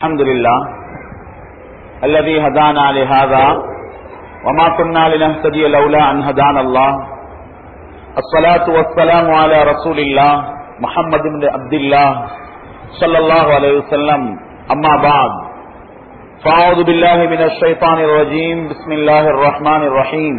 الحمد لله الذي هدانا لهذا وما كنا لنهتدي لولا أن هدانا الله الصلاة والسلام على رسول الله محمد بن عبد الله صلى الله عليه وسلم أما بعد فأعوذ بالله من الشيطان الرجيم بسم الله الرحمن الرحيم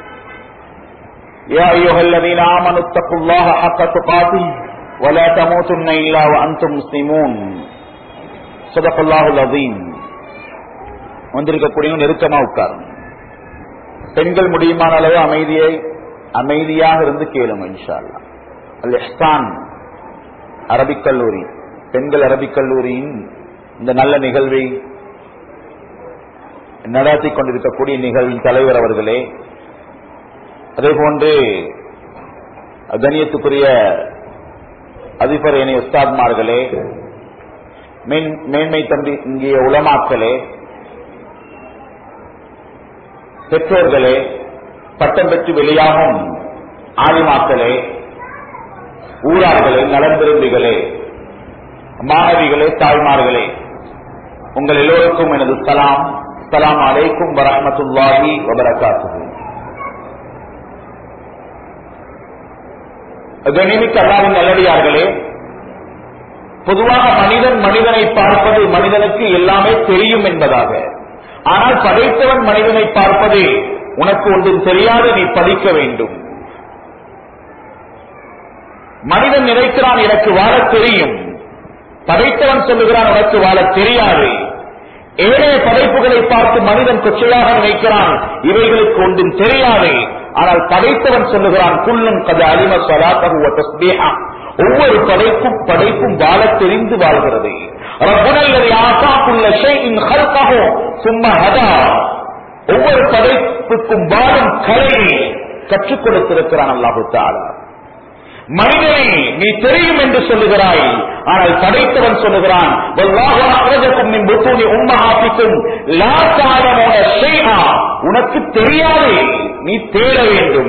يا أيها الذين آمنوا اتقوا الله حق تقاته ولا تموتن إلا وأنتم مسلمون சதகல்லாஹுல் அதீம் வந்திருக்கக்கூடிய நெருக்கமா உட்காரும் பெண்கள் முடியுமான அளவு அமைதியை அமைதியாக இருந்து கேளுங்க இன்ஷா அல்லா அல் இஹ்சான் அரபிக் கல்லூரி பெண்கள் அரபிக் கல்லூரியின் இந்த நல்ல நிகழ்வை நடத்தி கொண்டிருக்கக்கூடிய நிகழ்வின் தலைவர் அவர்களே அதே போன்று கண்ணியத்துக்குரிய அதிபர் இணைய உஸ்தாத்மார்களே மேன்மை தம்பி இங்கே உலமாக்களே பெற்றோர்களே பட்டம் பெற்று வெளியாகும் ஆலிமாக்களே ஊரார்களே நலன் விரும்பிகளே மாணவிகளே தாய்மார்களே உங்கள் எல்லோருக்கும் எனது சலாம் சலாம் அலைக்கும் வரமத்துல்லாஹி வபரகாத்து கணிமிக்க அல்லாவின் நல்லடியார்களே பொதுவாக மனிதன் மனிதனை பார்ப்பது மனிதனுக்கு எல்லாமே தெரியும் என்பதாக ஆனால் படைத்தவன் மனிதனை பார்ப்பது உனக்கு ஒன்றும் தெரியாது நீ படிக்க வேண்டும் மனிதன் நினைக்கிறான் எனக்கு வாழ தெரியும் படைத்தவன் சொல்லுகிறான் உனக்கு வாழ தெரியாது ஏழைய படைப்புகளை பார்த்து மனிதன் கொச்சையாக நினைக்கிறான் இவைகளுக்கு ஒன்றும் தெரியாது ஆனால் படைத்தவன் சொல்லுகிறான் குள்ளும் கதை அலிம சலாத்தகுவ தஸ்பீஹா ஒவ்வொரு படைப்பும் படைப்பும் வாழ தெரிந்து வாழ்கிறது ஒவ்வொரு படைப்புக்கும் வாழும் கலையை கற்றுக் கொடுத்திருக்கிறான் அல்லாஹு தாலா மனிதனை நீ தெரியும் என்று சொல்லுகிறாய் ஆனால் படைத்தவன் சொல்லுகிறான் உனக்கு தெரியாது நீ தேட வேண்டும்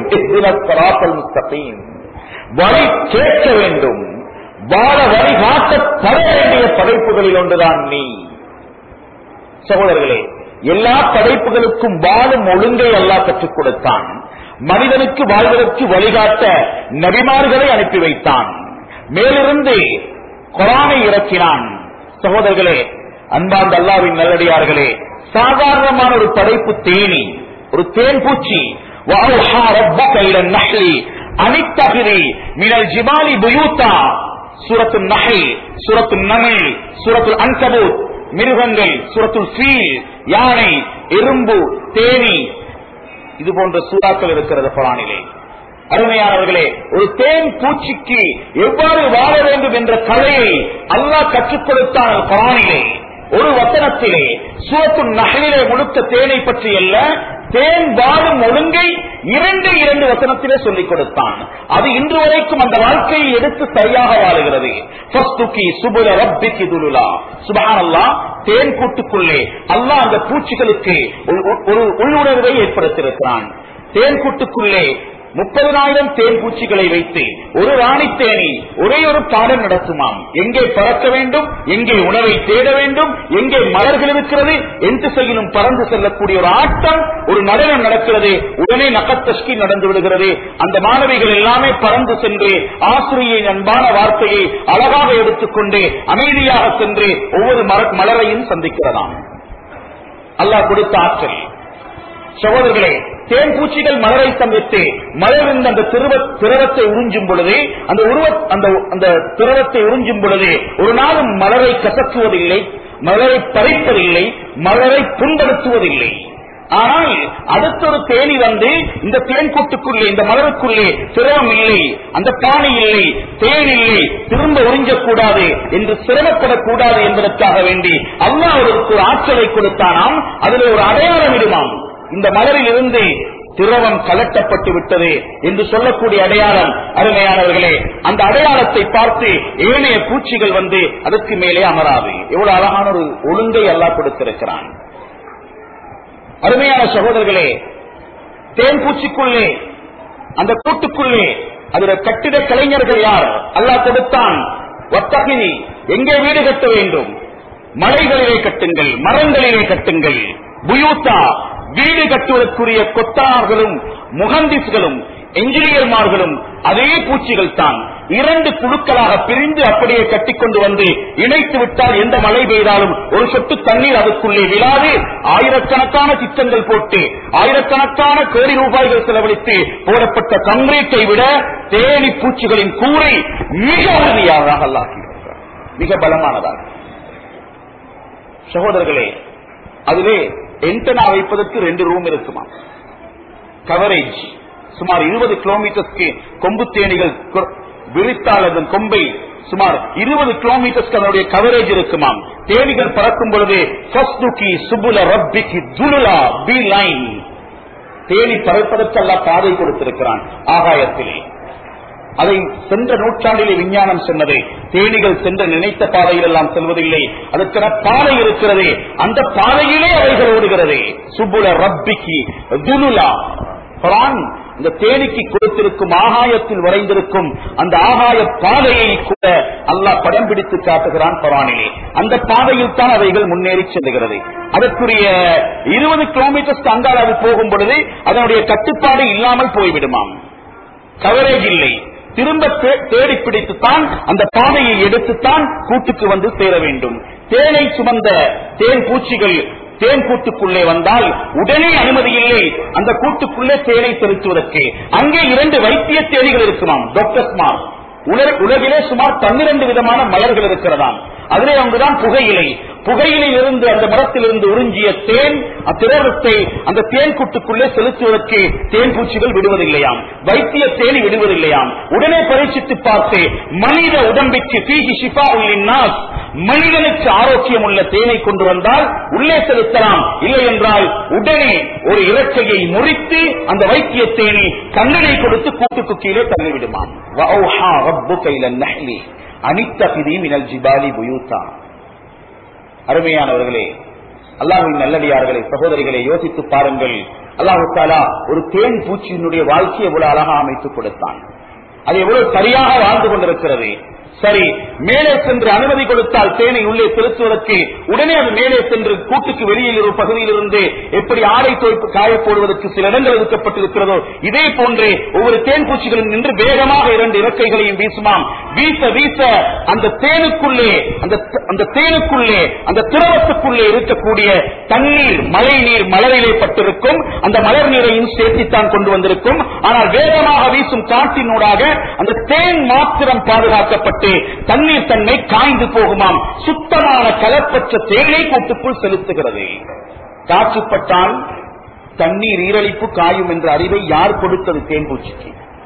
வழி கேட்க வேண்டும் வாழ வழிகாட்டப்பட வேண்டிய படைப்புகளில் ஒன்றுதான் நீ சகோதரர்களே எல்லா படைப்புகளுக்கும் வாழும் ஒழுங்கை எல்லாம் கற்றுக் கொடுத்தான் மனிதனுக்கு வாழ்வதற்கு வழிகாட்ட நபிமார்களை அனுப்பி வைத்தான் மேலிருந்து கொரானை இறக்கினான் சகோதரர்களே அன்பார்ந்த அல்லாவின் நல்லடியார்களே சாதாரணமான ஒரு படைப்பு தேனி ஒரு தேன் பூச்சி அனித்தகிரி மினல் ஜிபாலி புயூத்தா சூரத்து நகை சூரத்து நமிழ் சூரத்து அன்கபூத் மிருகங்கள் சூரத்துல் ஃபீல் யானை எறும்பு தேனி இது போன்ற சூறாக்கள் இருக்கிறது குரானிலே அருமையானவர்களே ஒரு தேன் பூச்சிக்கு எவ்வாறு வாழ வேண்டும் என்ற கலையை அல்லாஹ் கற்றுக் கொடுத்தான் குரானிலே ஒரு வசனத்திலே சூரத்து நகலிலே முழுக்க தேனை பற்றி அல்ல தேன் வாழும் ஒழுங்கை இரண்டு இரண்டு வசனத்திலே சொல்லிக் கொடுத்தான் அது இன்று வரைக்கும் அந்த வாழ்க்கையை எடுத்து சரியாக வாழுகிறது சுபஹானல்லா தேன் கூட்டுக்குள்ளே அல்லாஹ் அந்த பூச்சிகளுக்கு ஒரு உள்ளுணர்வை ஏற்படுத்தியிருக்கிறான் தேன் கூட்டுக்குள்ளே முப்பதனாயிரம் தேன் பூச்சிகளை வைத்து ஒரு ராணி தேனி ஒரே ஒரு பாடம் நடத்துமாம் எங்கே பறக்க வேண்டும் எங்கே உணவை தேட வேண்டும் எங்கே மலர்கள் இருக்கிறது எந்த செயலும் பறந்து செல்லக்கூடிய ஒரு ஆட்டம் ஒரு நடனம் நடக்கிறது உடனே நகத்தஷ்கி நடந்து விடுகிறது அந்த மாணவிகள் எல்லாமே பறந்து சென்று ஆசிரியை அன்பான வார்த்தையை அழகாக எடுத்துக்கொண்டு அமைதியாக சென்று ஒவ்வொரு மலரையும் சந்திக்கிறதாம் அல்லாஹ் கொடுத்த ஆற்றல் சகோதரர்களே தேன் பூச்சிகள் மலரை சந்தித்து மலரிருந்து அந்த திரவத்தை உறிஞ்சும் பொழுது அந்த உருவ அந்த அந்த திரவத்தை உறிஞ்சும் பொழுது ஒரு நாளும் மலரை கசக்குவதில்லை மலரை பறிப்பதில்லை மலரை புண்படுத்துவதில்லை ஆனால் அடுத்த ஒரு தேனி வந்து இந்த தேன் கூட்டுக்குள்ளே இந்த மலருக்குள்ளே திரவம் இல்லை அந்த பானை இல்லை தேன் இல்லை திரும்ப உறிஞ்சக்கூடாது என்று சிரமப்படக்கூடாது என்பதற்காக வேண்டி அல்லாஹ் ஒரு ஆற்றலை கொடுத்தானாம் அதில் ஒரு அடையாளம் இடுமாம் இந்த மலரில் இருந்து திரவம் கலட்டப்பட்டு விட்டது என்று சொல்லக்கூடிய அடையாளம் அருமையானவர்களே அந்த அடையாளத்தை பார்த்து ஏனைய பூச்சிகள் வந்து அதற்கு மேலே அமராது எவ்வளவு அழகான ஒரு ஒழுங்கை எல்லாம் கொடுத்திருக்கிறான் அருமையான சகோதரர்களே தேன் பூச்சிக்குள்ளே அந்த கூட்டுக்குள்ளே அதுல கட்டிட கலைஞர்கள் யார் அல்லாஹ் கொடுத்தான் ஒத்தகினி எங்கே வீடு கட்ட வேண்டும் மலைகளிலே கட்டுங்கள் மரங்களிலே கட்டுங்கள் புயூத்தா வீடு கட்டுவதற்குரிய கொத்தார்களும் முகந்திஸ்களும் என்ஜினியர்மார்களும் அதே பூச்சிகள் தான் இரண்டு குழுக்களாக பிரிந்து அப்படியே கட்டிக்கொண்டு வந்து இணைத்து விட்டால் எந்த மழை பெய்தாலும் ஒரு சொட்டு தண்ணீர் அதுக்குள்ளே விழாது ஆயிரக்கணக்கான திட்டங்கள் போட்டு ஆயிரக்கணக்கான கோடி ரூபாய்கள் செலவழித்து போடப்பட்ட கங்கிரீட்டை விட தேனி பூச்சிகளின் கூரை மிக உறுதியாக அல்லாக்கியிருக்கிறார் மிக பலமானதாக சகோதரர்களே அதிலே என்டனா வைப்பதற்கு ரெண்டு ரூம் இருக்குமா கவரேஜ் சுமார் இருபது கிலோமீட்டர்ஸ்க்கு கொம்பு தேனிகள் கொ- விரித்தால் அதன் கொம்பை சுமார் இருபது கிலோமீட்டர்ஸ்க்கு அதனுடைய கவரேஜ் இருக்குமாம் தேனிகள் பறக்கும் பொழுது ஃபஸ்துகி சுபுல ரப்பிக்கு துலுலா பி லைன் தேனி பறப்பதற்கெல்லாம் பாதை கொடுத்திருக்கிறான் ஆகாயத்திலே அதை சென்ற நூற்றாண்டிலே விஞ்ஞானம் சொன்னது தேனிகள் சென்ற நினைத்த பாதையில் எல்லாம் செல்வதில்லை அதற்கென பாதை இருக்கிறது அந்த பாதையிலே அவைகள் ஓடுகிறது சுபுல ரப்பிக்கு துலுலா குரான் இந்த தேனிக்கு கொடுத்திருக்கும் ஆகாயத்தில் வரைந்திருக்கும் அந்த ஆகாய பாதையை கூட அல்லாஹ் படம் பிடித்து காட்டுகிறான் குரானிலே அந்த பாதையில் தான் அவைகள் முன்னேறி செல்லுகிறது அதற்குரிய இருபது கிலோமீட்டர்ஸ் அங்கால் அது போகும் பொழுது அதனுடைய கட்டுப்பாடு இல்லாமல் போய்விடுமாம் கவரேஜ் இல்லை திரும்ப தே- தேடி பிடித்துத்தான் அந்த பாதையை எடுத்துத்தான் கூட்டுக்கு வந்து சேர வேண்டும் தேனை சுமந்த தேன் பூச்சிகள் தேன் கூட்டுக்குள்ளே வந்தால் உடனே அனுமதி இல்லை அந்த கூட்டுக்குள்ளே தேனை செலுத்துவதற்கு அங்கே இரண்டு வைத்திய தேனிகள் இருக்குமாம் டாக்டர்ஸ்மார் உலக- உலகிலே சுமார் பன்னிரண்டு விதமான மலர்கள் இருக்கிறதாம் அதிலே ஒன்றுதான் புகையிலை புகையிலையில் இருந்து அந்த மரத்திலிருந்து உறிஞ்சிய தேன் அத்திரவத்தை அந்த தேன் கூட்டுக்குள்ளே செலுத்துவதற்கு தேன் பூச்சிகள் விடுவதில்லையாம் வைத்திய தேனி விடுவதில்லையாம் உடனே பரீட்சித்து பார்த்து மனித உடம்பிற்கு பீகி ஷிஃபா நாஸ் மனிதனுக்கு ஆரோக்கியம் உள்ள தேனை கொண்டு வந்தால் உள்ளே செலுத்தலாம் இல்லை என்றால் உடனே ஒரு இறக்கையை முறித்து அந்த வைத்திய தேனி கண்ணனை கொடுத்து கூட்டுக்கு கீழே தள்ளிவிடுமாம் வஅௌஹா ரப்புக இலன் நஹ்லி அனித்தகிதி மினல் ஜிபாலி புயூத்தா அருமையானவர்களே அல்லாஹின் நல்லடியார்களே சகோதரிகளை யோசித்து பாருங்கள் அல்லாஹு தாலா ஒரு தேன் பூச்சியினுடைய வாழ்க்கையை எவ்வளவு அழகா அமைத்துக் கொடுத்தான் அது எவ்வளவு சரியாக வாழ்ந்து கொண்டிருக்கிறது சரி மேலே சென்று அனுமதி கொடுத்தால் தேனை உள்ளே செலுத்துவதற்கு உடனே அது மேலே சென்று கூட்டுக்கு வெளியில் ஒரு பகுதியில் இருந்து எப்படி ஆடை துவைப்பு காய போடுவதற்கு சில இடங்கள் ஒதுக்கப்பட்டிருக்கிறதோ இதே போன்றே ஒவ்வொரு தேன் பூச்சிகளும் நின்று வேகமாக இரண்டு இறக்கைகளையும் வீசுமாம் வீச வீச அந்த தேனுக்குள்ளே அந்த அந்த தேனுக்குள்ளே அந்த திரவத்துக்குள்ளே இருக்கக்கூடிய தண்ணீர் மழை நீர் மலரிலே பட்டிருக்கும் அந்த மலர் நீரையும் சேர்த்தித்தான் கொண்டு வந்திருக்கும் ஆனால் வேகமாக வீசும் காற்றினூடாக அந்த தேன் மாத்திரம் பாதுகாக்கப்பட்டு தண்ணீர் தன்மை காய்ந்து போகுமாம் சுத்தமான கலப்பற்ற தேனை கூட்டுக்குள் செலுத்துகிறது காற்றுப்பட்டால் தண்ணீர் ஈரழிப்பு காயும் என்ற அறிவை யார் கொடுத்தது தேன்பூச்சிக்கு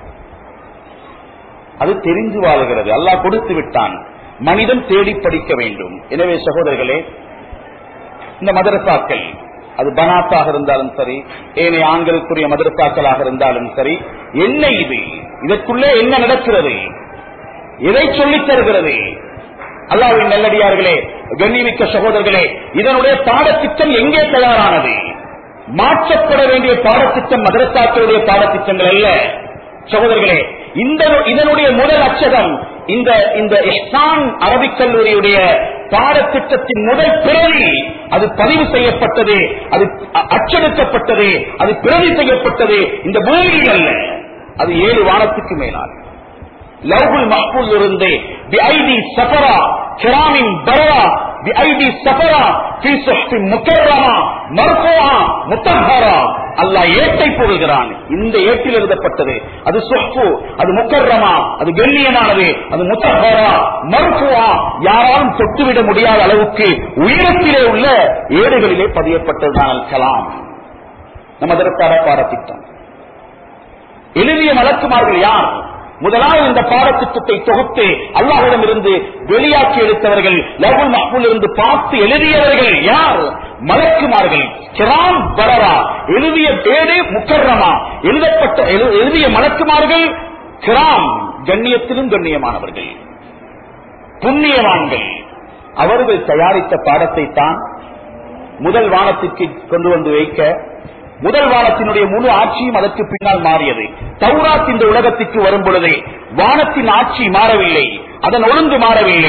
அது தெரிந்து வாழுகிறது அல்லாஹ் கொடுத்து விட்டான் மனிதன் தேடி படிக்க வேண்டும் எனவே சகோதரர்களே இந்த மதரசாக்கள் அது பனாத்தாக இருந்தாலும் சரி ஏனைய ஆண்களுக்குரிய மதரசாக்களாக இருந்தாலும் சரி என்ன இது இதற்குள்ளே என்ன நடக்கிறது எதை சொல்லித் தருகிறது அல்லாவின் நல்லடியார்களே கண்ணிமிக்க சகோதரர்களே இதனுடைய பாடத்திட்டம் எங்கே தயாரானது மாற்றப்பட வேண்டிய பாடத்திட்டம் மதரசாக்களுடைய பாடத்திட்டங்கள் அல்ல சகோதரர்களே இந்த இதனுடைய முதல் அச்சகம் இந்த இந்த இஹ்சான் அரபிக் கல்லூரியுடைய பாடத்திட்டத்தின் முதல் பிரதி அது பதிவு செய்யப்பட்டது அது அ- அச்சடிக்கப்பட்டது அது பிரதி செய்யப்பட்டது இந்த பூமியில் அல்ல அது ஏழு வானத்துக்கு மேலால் லவ்குல் மஹ்பூல் இருந்து பிஐடி சஃபரா கிராமின் பரா பிஐடி சஃபரா ஃபீ சுஹ்ஃபின் முக்கர்ரமா மர்ஃபூஆ முத்தஹரா அல்லாஹ் ஏட்டை போடுகிறான் இந்த ஏட்டில் எழுதப்பட்டது அது சுஹ்ஃபு அது முக்கர்ரமா அது கண்ணியமானது அது முத்தஹரா மர்ஃபூஆ யாராலும் தொட்டுவிட முடியாத அளவுக்கு உயரத்திலே உள்ள ஏடுகளிலே பதியப்பட்டதுதான் அல் கலாம் நம்ம அதற்கான பாடத்திட்டம் எழுதிய மலக்குமார்கள் யார் முதலாவது இந்த பாடத்திட்டத்தை தொகுத்து அல்லாஹிடம் இருந்து வெளியாக்கி எடுத்தவர்கள் லகுல் மஹ்பூல் இருந்து பார்த்து எழுதியவர்கள் யார் மலக்குமார்கள் கிராம் பரரா எழுதிய பேரு முக்கர்ரமா எழுதப்பட்ட எழு- எழுதிய மலக்குமார்கள் கிராம் கண்ணியத்திலும் கண்ணியமானவர்கள் புண்ணியவான்கள் அவர்கள் தயாரித்த பாடத்தை தான் முதல் வானத்திற்கு கொண்டு வந்து வைக்க முதல் வானத்தினுடைய முழு ஆட்சியும் அதற்கு பின்னால் மாறியது தௌராத் இந்த உலகத்திற்கு வரும் பொழுதே வானத்தின் ஆட்சி மாறவில்லை அதன் ஒழுங்கு மாறவில்லை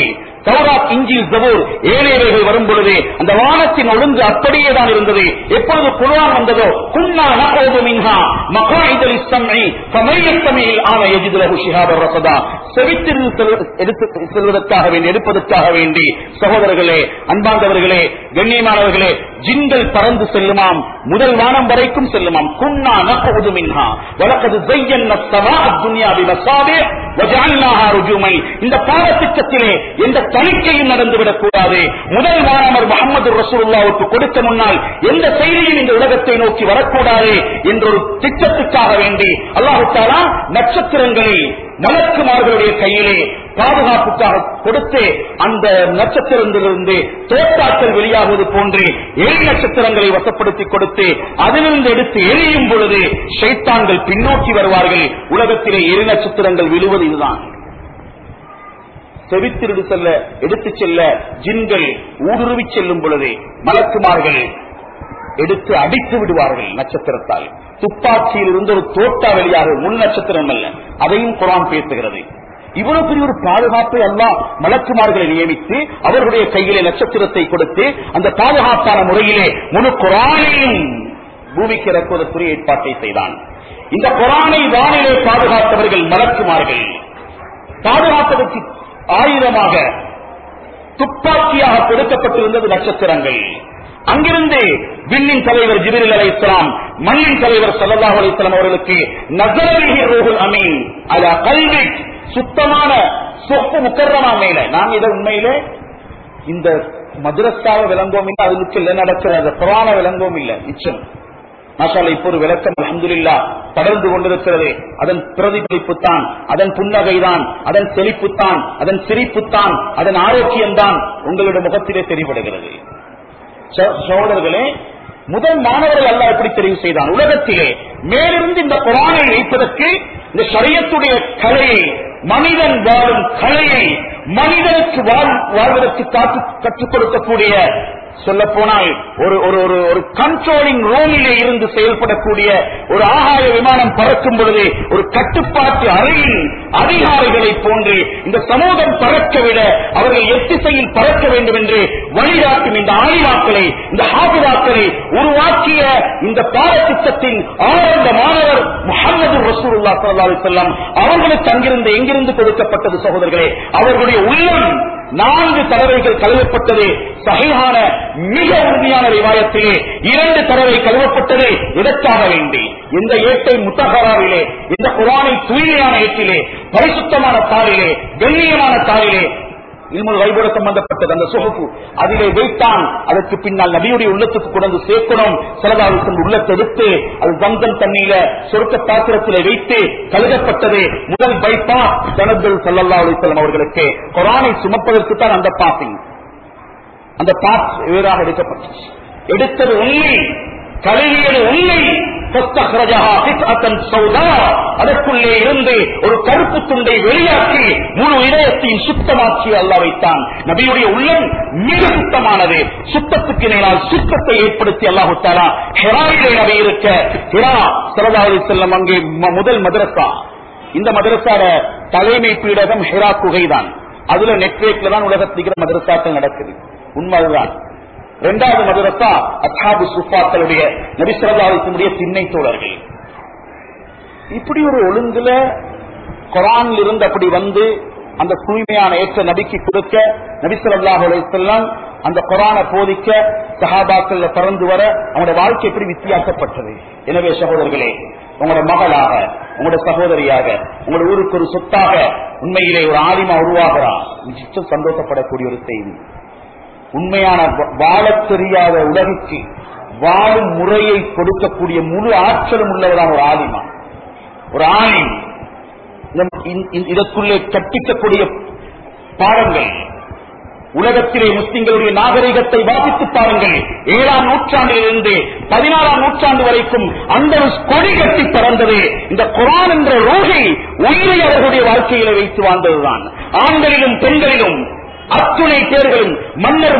தௌராத் இஞ்சில் ஜபூர் ஏழையவைகள் வரும் பொழுது அந்த வானத்தின் ஒழுங்கு அப்படியே தான் இருந்தது எப்பொழுது குர்ஆன் வந்ததோ குன்னா நகோது மின்ஹா மகாயிதல் இஸ்ஸம்இ ஃபமையத்தமில் ஆன யஜிது லஹு ஷிஹாபர் ரஸதா செவித்திருந்து செல்வ- எடுத்து செல்வதற்காக வேண்டி எடுப்பதற்காக வேண்டி சகோதரர்களே அன்பார்ந்தவர்களே கண்ணியமானவர்களே ஜின்கள் பறந்து செல்லுமாம் முதல் வானம் வரைக்கும் செல்லுமாம் குன்னா நகோது மின்ஹா வலக்கது زينا السماء الدنيا بمصابيح وجعلناها رجوما இந்த பாடத்திட்டத்திலே எந்த தணிக்கையும் நடந்துவிடக் கூடாது முதல் வானமர் முகமது ரசூலுல்லாவுக்கு கொடுக்க முன்னால் எந்த செய்தியும் இந்த உலகத்தை நோக்கி வரக்கூடாது என்ற ஒரு திட்டத்துக்காக வேண்டி அல்லாஹு தாலா நட்சத்திரங்களை மலக்குமார்களுடைய கையிலே பாதுகாப்புக்காக கொடுத்து அந்த நட்சத்திரத்திலிருந்து தோட்டாக்கள் வெளியாகுவது போன்று எரி நட்சத்திரங்களை வசப்படுத்தி கொடுத்து அதிலிருந்து எடுத்து எரியும் பொழுது ஷைத்தான்கள் பின்னோக்கி வருவார்கள் உலகத்திலே எரி நட்சத்திரங்கள் விழுவது இதுதான் செவித்திருடு செல்ல எடுத்துச் செல்ல ஜின்கள் ஊடுருவி செல்லும் பொழுது மலக்குமார்கள் எடுத்து அடித்து விடுவார்கள் நட்சத்திரத்தால் துப்பாக்கியில் இருந்து ஒரு தோட்டா வெளியாக முன் நட்சத்திரம் அல்ல அதையும் குரான் பேசுகிறது இவ்வளவு பெரிய ஒரு பாதுகாப்பை எல்லாம் மலக்குமார்களை நியமித்து அவர்களுடைய கையிலே நட்சத்திரத்தை கொடுத்து அந்த பாதுகாப்பான முறையிலே முழு குரானையும் பூமிக்கு இறக்குவதற்குரிய ஏற்பாட்டை செய்தான் இந்த குரானை வானிலே பாதுகாத்தவர்கள் மலக்குமார்கள் பாதுகாப்பதற்கு ஆயுதமாக துப்பாக்கியாக கொடுக்கப்பட்டிருந்தது நட்சத்திரங்கள் அங்கிருந்து விண்ணின் தலைவர் ஜிபிரில் அலை இஸ்லாம் மண்ணின் தலைவர் சல்லல்லாஹு அலைஹி வஸல்லம் அவர்களுக்கு நசரலிஹி ரூஹுல் அமீன் அலா கல்வி சுத்தமான சொப்பு முக்கர்ரமா மேல நாங்க இதை உண்மையிலே இந்த மதுரஸ்தாவை விளங்கவும் இல்லை அதுக்கு இல்லை நடக்கிறது புராண விளங்கவும் இல்லை நிச்சயம் மாஷால இப்போ ஒரு விளக்கம் அல்ஹம்துலில்லா தொடர்ந்து கொண்டிருக்கிறது அதன் பிரதிபலிப்பு தான் அதன் புன்னகைதான் அதன் செழிப்புத்தான் அதன் சிரிப்புத்தான் அதன் ஆரோக்கியம்தான் உங்களுடைய முகத்திலே தெரிவிடுகிறது ச- சகோதரர்களே முதல் மாணவர்கள் அல்லாஹ் எப்படி தெரிவு செய்தான் உலகத்திலே மேலிருந்து இந்த குரானை வைப்பதற்கு இந்த ஷரியத்துடைய கலையை மனிதன் வாழும் கலையை மனிதனுக்கு வாழ்- வாழ்வதற்கு காத்து கற்றுக் கொடுக்கக்கூடிய சொல்ல போனால் ஒரு ஒரு ஒரு ஒரு கண்ட்ரோலிங் ரூமிலே இருந்து செயல்படக்கூடிய ஒரு ஆகாய விமானம் பறக்கும் பொழுது ஒரு கட்டுப்பாட்டு அறையின் அதிகாரிகளை போன்று இந்த சமூகம் பறக்க விட அவர்கள் எத்திசையில் பறக்க வேண்டும் என்று வழிகாட்டும் இந்த ஆய்வாக்களை இந்த ஹாபிதாக்களை உருவாக்கிய இந்த பாடத்திட்டத்தின் ஆரம்ப மாணவர் முகமது ரசூலுல்லா ஸல்லல்லாஹு அலைஹி வஸல்லம் அவர்களுக்கு அங்கிருந்து எங்கிருந்து கொடுக்கப்பட்டது சகோதரர்களே அவர்களுடைய உள்ளம் நான்கு தடவைகள் கழுவப்பட்டது சகையான மிக உறுதியான ரிவாயத்திலே இரண்டு தடவை கழுவப்பட்டது எதற்காக வேண்டி இந்த ஏட்டை முத்தகராவிலே இந்த குரானை தூய்மையான ஏட்டிலே பரிசுத்தமான தாளிலே கண்ணியமான தாளிலே இல்முல் வைபோட சம்பந்தப்பட்டது அந்த சுகப்பு அதிலே வைத்தான் அதற்கு பின்னால் நபியுடைய உள்ளத்துக்கு கொண்டு சேர்க்கணும் செலவாவுக்கு உள்ளத்தை எடுத்து அது தந்தம் தண்ணியில சொருக்க பாத்திரத்திலே வைத்து கழுகப்பட்டது முதல் பைப்பா தனதுல் சல்லல்லா அலிசல்லம் அவர்களுக்கு குரானை சுமப்பதற்கு தான் அந்த பாசிங் அந்த பாஸ் வேறாக எடுக்கப்பட்டது எடுத்தது உண்மை கழுவியது உண்மை فاستخرجها قطعة سوداء. அதற்குள்ளே இருந்து ஒரு கருப்பு துண்டை வெளியாக்கி முழு இதயத்தையும் சுத்தமாக்கி அல்லாஹ் வைத்தான் நபியுடைய உள்ளம் மிக சுத்தமானது சுத்தத்துக்கு மேலால் சுத்தத்தை ஏற்படுத்தி அல்லாஹு தாலா ஹெராயிலே நபி இருக்க ஹிரா சரதாவதி செல்லம் அங்கே ம- முதல் மதரசா இந்த மதரசார தலைமை பீடகம் ஹிரா குகைதான் அதுல நெட்வொர்க்ல தான் உலகத்துக்கு மதரசாக்கள் நடக்குது உண்மை அதுதான் இரண்டாவது மதரசா அத்தாபு சுஃபாக்களுடைய நபிசரதாவுடைய திண்ணை தோழர்கள் இப்படி ஒரு ஒழுங்குல குரான்ல இருந்து அப்படி வந்து அந்த தூய்மையான ஏற்ற நபிக்கு கொடுக்க நபிசல்லாஹ் அலைஹிஸ்ஸலாம் அந்த குரானை போதிக்க சஹாபாக்கள்ல பறந்து வர அவங்களோட வாழ்க்கை எப்படி வித்தியாசப்பட்டது எனவே சகோதரர்களே உங்களோட மகளாக உங்களோட சகோதரியாக உங்களோட ஊருக்கு ஒரு சொத்தாக உண்மையிலே ஒரு ஆலிமா உருவாகிறா நிச்சயம் சந்தோஷப்படக்கூடிய ஒரு செய்தி உண்மையான வ- வாழத் தெரியாத உலகுக்கு வாழும் முறையை கொடுக்கக்கூடிய முழு ஆற்றலும் உள்ளவரான ஒரு ஆலிமா ஒரு ஆலிம் இந்த- இந்த- இந்த- இதற்குள்ளே கற்பிக்கக்கூடிய பாடங்கள் உலகத்திலே முஸ்லிம்களுடைய நாகரிகத்தை வாசித்து பாருங்கள் ஏழாம் நூற்றாண்டிலிருந்து பதினாறாம் நூற்றாண்டு வரைக்கும் அந்த ஒரு கொடி கட்டி பறந்தது இந்த குரான் என்ற ரோகை உயிரை அவர்களுடைய வாழ்க்கையில வைத்து வாழ்ந்ததுதான் ஆண்களிலும் பெண்களிலும் அத்துணை பேர்களும் மன்னரும்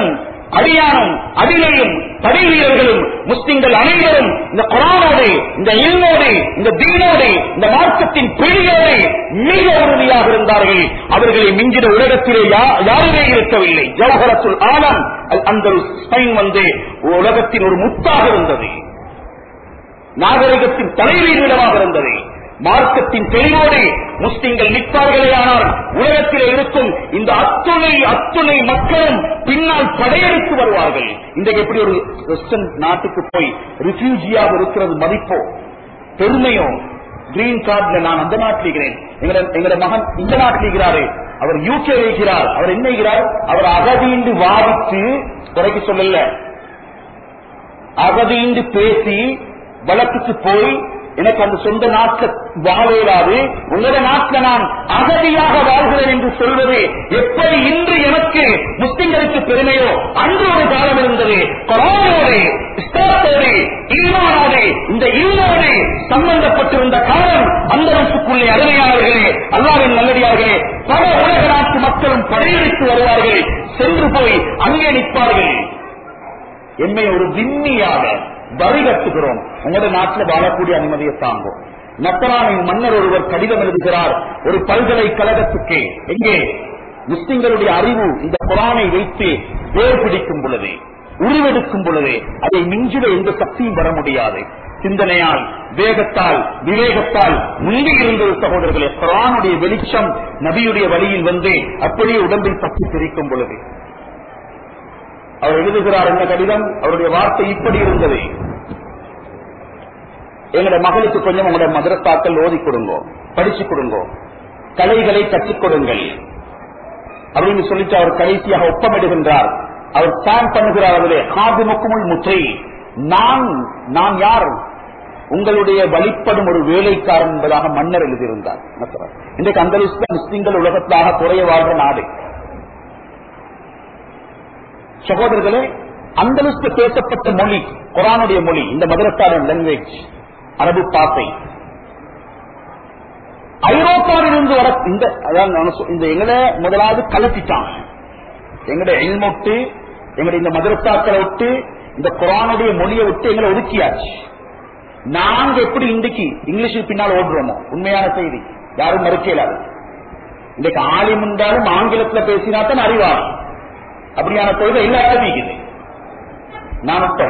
அடியானும் அடிமையும் படை வீரர்களும் முஸ்லிம்கள் அனைவரும் இந்த குரானோடு இந்த இல்மோடு இந்த தீனோடு இந்த மார்க்கத்தின் பிடியோடு மிக உறுதியாக இருந்தார்கள் அவர்களை மிஞ்சின உலகத்திலே யா- யாருமே இருக்கவில்லை ஜவஹரத்துல் ஆலம் அந்த ஸ்பெயின் வந்து உலகத்தின் ஒரு முத்தாக இருந்தது நாகரிகத்தின் தலைவீரிடமாக இருந்தது மார்க்கத்தின் தெளிவோடு முஸ்லிம்கள் நிற்பார்களே ஆனால் உலகத்தில் இருக்கும் இந்த அத்துணை அத்துணை மக்களும் பின்னால் படையெடுத்து வருவார்கள் இன்றைக்கு எப்படி ஒரு வெஸ்டர்ன் நாட்டுக்கு போய் ரிஃப்யூஜியாக இருக்கிறது மதிப்போ பெருமையோ கிரீன் கார்டுல நான் அந்த நாட்டில் இருக்கிறேன் எங்கட எங்கட மகன் இந்த நாட்டில் இருக்கிறாரு அவர் யூகே வைக்கிறார் அவர் என்ன செய்கிறார் அவர் அகதீண்டு வாதித்து குறைக்கு சொல்லல அகதீண்டு பேசி வழக்குக்கு போய் எனக்கு அந்த சொந்த நாட்டில் வாழ இயலாது உங்களோட நாட்டில் நான் அகதியாக வாழ்கிறேன் என்று சொல்வது எப்படி இன்று எனக்கு முஸ்லிம்களுக்கு பெருமையோ அன்று ஒரு காலம் இருந்தது கொரோனோடு இஸ்லாத்தோடு ஈமானோடு இந்த ஈமோடு சம்பந்தப்பட்டிருந்த காலம் அந்த நாட்டுக்குள்ளே அருமையாளர்களே அல்லாவின் நல்லடியார்களே பல உலக நாட்டு மக்களும் படையெடுத்து வருவார்கள் சென்று போய் அங்கே நிற்பார்கள் என்னை ஒரு விண்ணியாக வரி கட்டுகிறோம் உங்களோட நாட்டில் வாழக்கூடிய அனுமதியை தாங்கும் நத்தரானின் மன்னர் ஒருவர் கடிதம் எழுதுகிறார் ஒரு பல்கலைக்கழகத்துக்கு எங்கே முஸ்லிம்களுடைய அறிவு இந்த குரானை வைத்து வேர் பிடிக்கும் பொழுது உருவெடுக்கும் பொழுது அதை மிஞ்சிட எந்த சக்தியும் வர முடியாது சிந்தனையால் வேகத்தால் விவேகத்தால் முந்தி இருந்த சகோதரர்களே குரானுடைய வெளிச்சம் நபியுடைய வழியில் வந்து அப்படியே உடம்பில் பற்றி பிரிக்கும் பொழுது அவர் எழுதுகிறார் என்ன கடிதம் அவருடைய வார்த்தை இப்படி இருந்தது எங்களோட மகளுக்கு கொஞ்சம் உங்களோட மதரசாக்கள் ஓதி கொடுங்கோ படிச்சு கொடுங்கோ கலைகளை கற்றுக் கொடுங்கள் அப்படின்னு சொல்லிட்டு அவர் கடைசியாக ஒப்பமிடுகின்றார் அவர் ஸ்டாண்ட் பண்ணுகிறார் அவரே காதுமுக்குமுள் முற்றை நான் நான் யார் உங்களுடைய வழிப்படும் ஒரு வேலைக்காரன் என்பதாக மன்னர் எழுதியிருந்தார் நசரத். இன்றைக்கு அந்த முஸ்லிம்கள் உலகத்தாக குறைய வாழ்ற நாடு சகோதரர்களே அந்தலுஸ்து பேசப்பட்ட மொழி குரானுடைய மொழி இந்த மதரசாவின் லாங்குவேஜ் அரபு பாசை ஐரோப்பாவிலிருந்து வர இந்த அதான் நான் சொ- இந்த எங்களை முதலாவது கலத்திட்டாங்க எங்கட எல்மொட்டு எங்களுடைய இந்த மதரசாக்களை விட்டு இந்த குரானுடைய மொழியை விட்டு எங்களை ஒதுக்கியாச்சு நாங்க எப்படி இன்றைக்கு இங்கிலீஷுக்கு பின்னால் ஓடுறோமோ உண்மையான செய்தி யாரும் மறுக்க இயலாது இன்றைக்கு ஆலிம் இருந்தாலும் ஆங்கிலத்துல பேசினா தான் அறிவார் அப்படியான கொள்கை எல்லாத்தையும் இருக்குது நான் உட்பட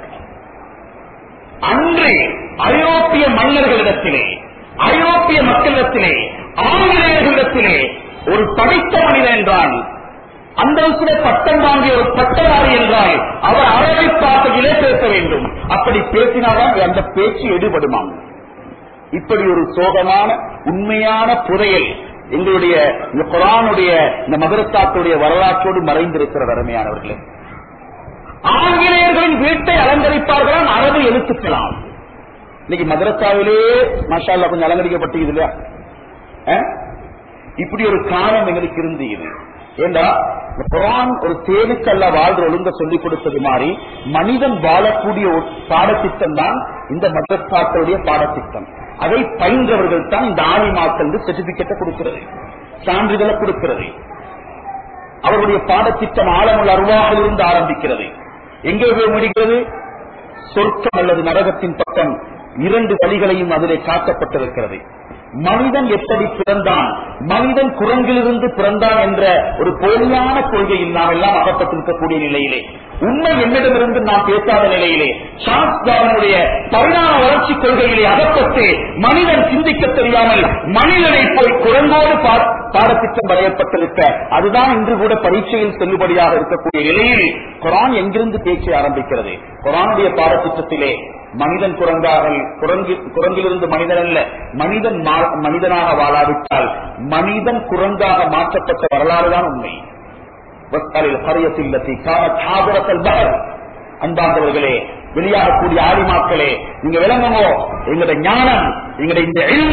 அன்று ஐரோப்பிய மன்னர்களிடத்திலே ஐரோப்பிய மக்களிடத்திலே ஆங்கிலேயர்களிடத்திலே ஒரு படித்த மனிதன் என்றால் அந்த பட்டம் வாங்கிய ஒரு பட்டதாரி என்றால் அவர் அரபி பாசையிலே பேச வேண்டும் அப்படி பேசினால்தான் அந்த பேச்சு எடுபடுமாம் இப்படி ஒரு சோகமான உண்மையான புதையல் எங்களுடைய இந்த குரானுடைய இந்த மதரசாத்துடைய வரலாற்றோடு மறைந்திருக்கிறது அருமையானவர்களே ஆங்கிலேயர்களின் வீட்டை அலங்கரிப்பார்களாம் அரபு எழுத்துக்கலாம் இன்னைக்கு மதரசாவிலே மாஷால்லா கொஞ்சம் அலங்கரிக்கப்பட்டு இல்லையா அஹ்? இப்படி ஒரு காலம் எங்களுக்கு இருந்து இது ஏண்டா இந்த குரான் ஒரு தேனுக்கல்ல வாழ்ற ஒழுங்க சொல்லிக் கொடுத்தது மாதிரி மனிதன் வாழக்கூடிய ஒரு பாடத்திட்டம் தான் இந்த மதரசாக்களுடைய பாடத்திட்டம் அதை பயின்றவர்கள் தான் இந்த ஆலிமாக்கள் சர்டிபிகேட்டை கொடுக்கிறது சான்றிதழை கொடுக்கிறது அவருடைய பாடத்திட்டம் ஆழமுள்ள அருவாகில் இருந்து ஆரம்பிக்கிறது எங்கே போய் முடிகிறது சொர்க்கம் அல்லது நரகத்தின் பக்கம் இரண்டு வழிகளையும் அதிலே காட்டப்பட்டிருக்கிறது மனிதன் எப்படி பிறந்தான் மனிதன் குரங்கிலிருந்து பிறந்தான் என்ற ஒரு போலியான கொள்கையில் நாம் எல்லாம் அகப்பட்டிருக்கக்கூடிய நிலையிலே உண்மை என்னிடமிருந்து நாம் பேசாத நிலையிலே சாஸ்தாவனுடைய பரிணாம வளர்ச்சி கொள்கையிலே அகப்பட்டு மனிதன் சிந்திக்க தெரியாமல் மனிதனை போய் குரங்கோடு பா- பாடத்திட்டம் வரையப்பட்டிருக்க அதுதான் இன்று கூட பரீட்சையில் செல்லுபடியாக இருக்கக்கூடிய நிலையில் குரான் எங்கிருந்து பேச்சை ஆரம்பிக்கிறது குரானுடைய பாடத்திட்டத்திலே மனிதன் குரங்காக குரங்கு குரங்கிலிருந்து மனிதன் அல்ல மனிதன் மா- மனிதனாக வாழாவிட்டால் மனிதன் குரங்காக மாற்றப்பட்ட வரலாறு தான் உண்மை வஸ்தாலில் கரியத்தில்லத்தி காணத் ஹாதிரத்தல் பஹர். அன்பார்ந்தவர்களே வெளியாகக்கூடிய ஆலிமாக்களே நீங்க விளங்குங்கோ எங்களுடைய ஞானம் எங்களுடைய இந்த இல்மு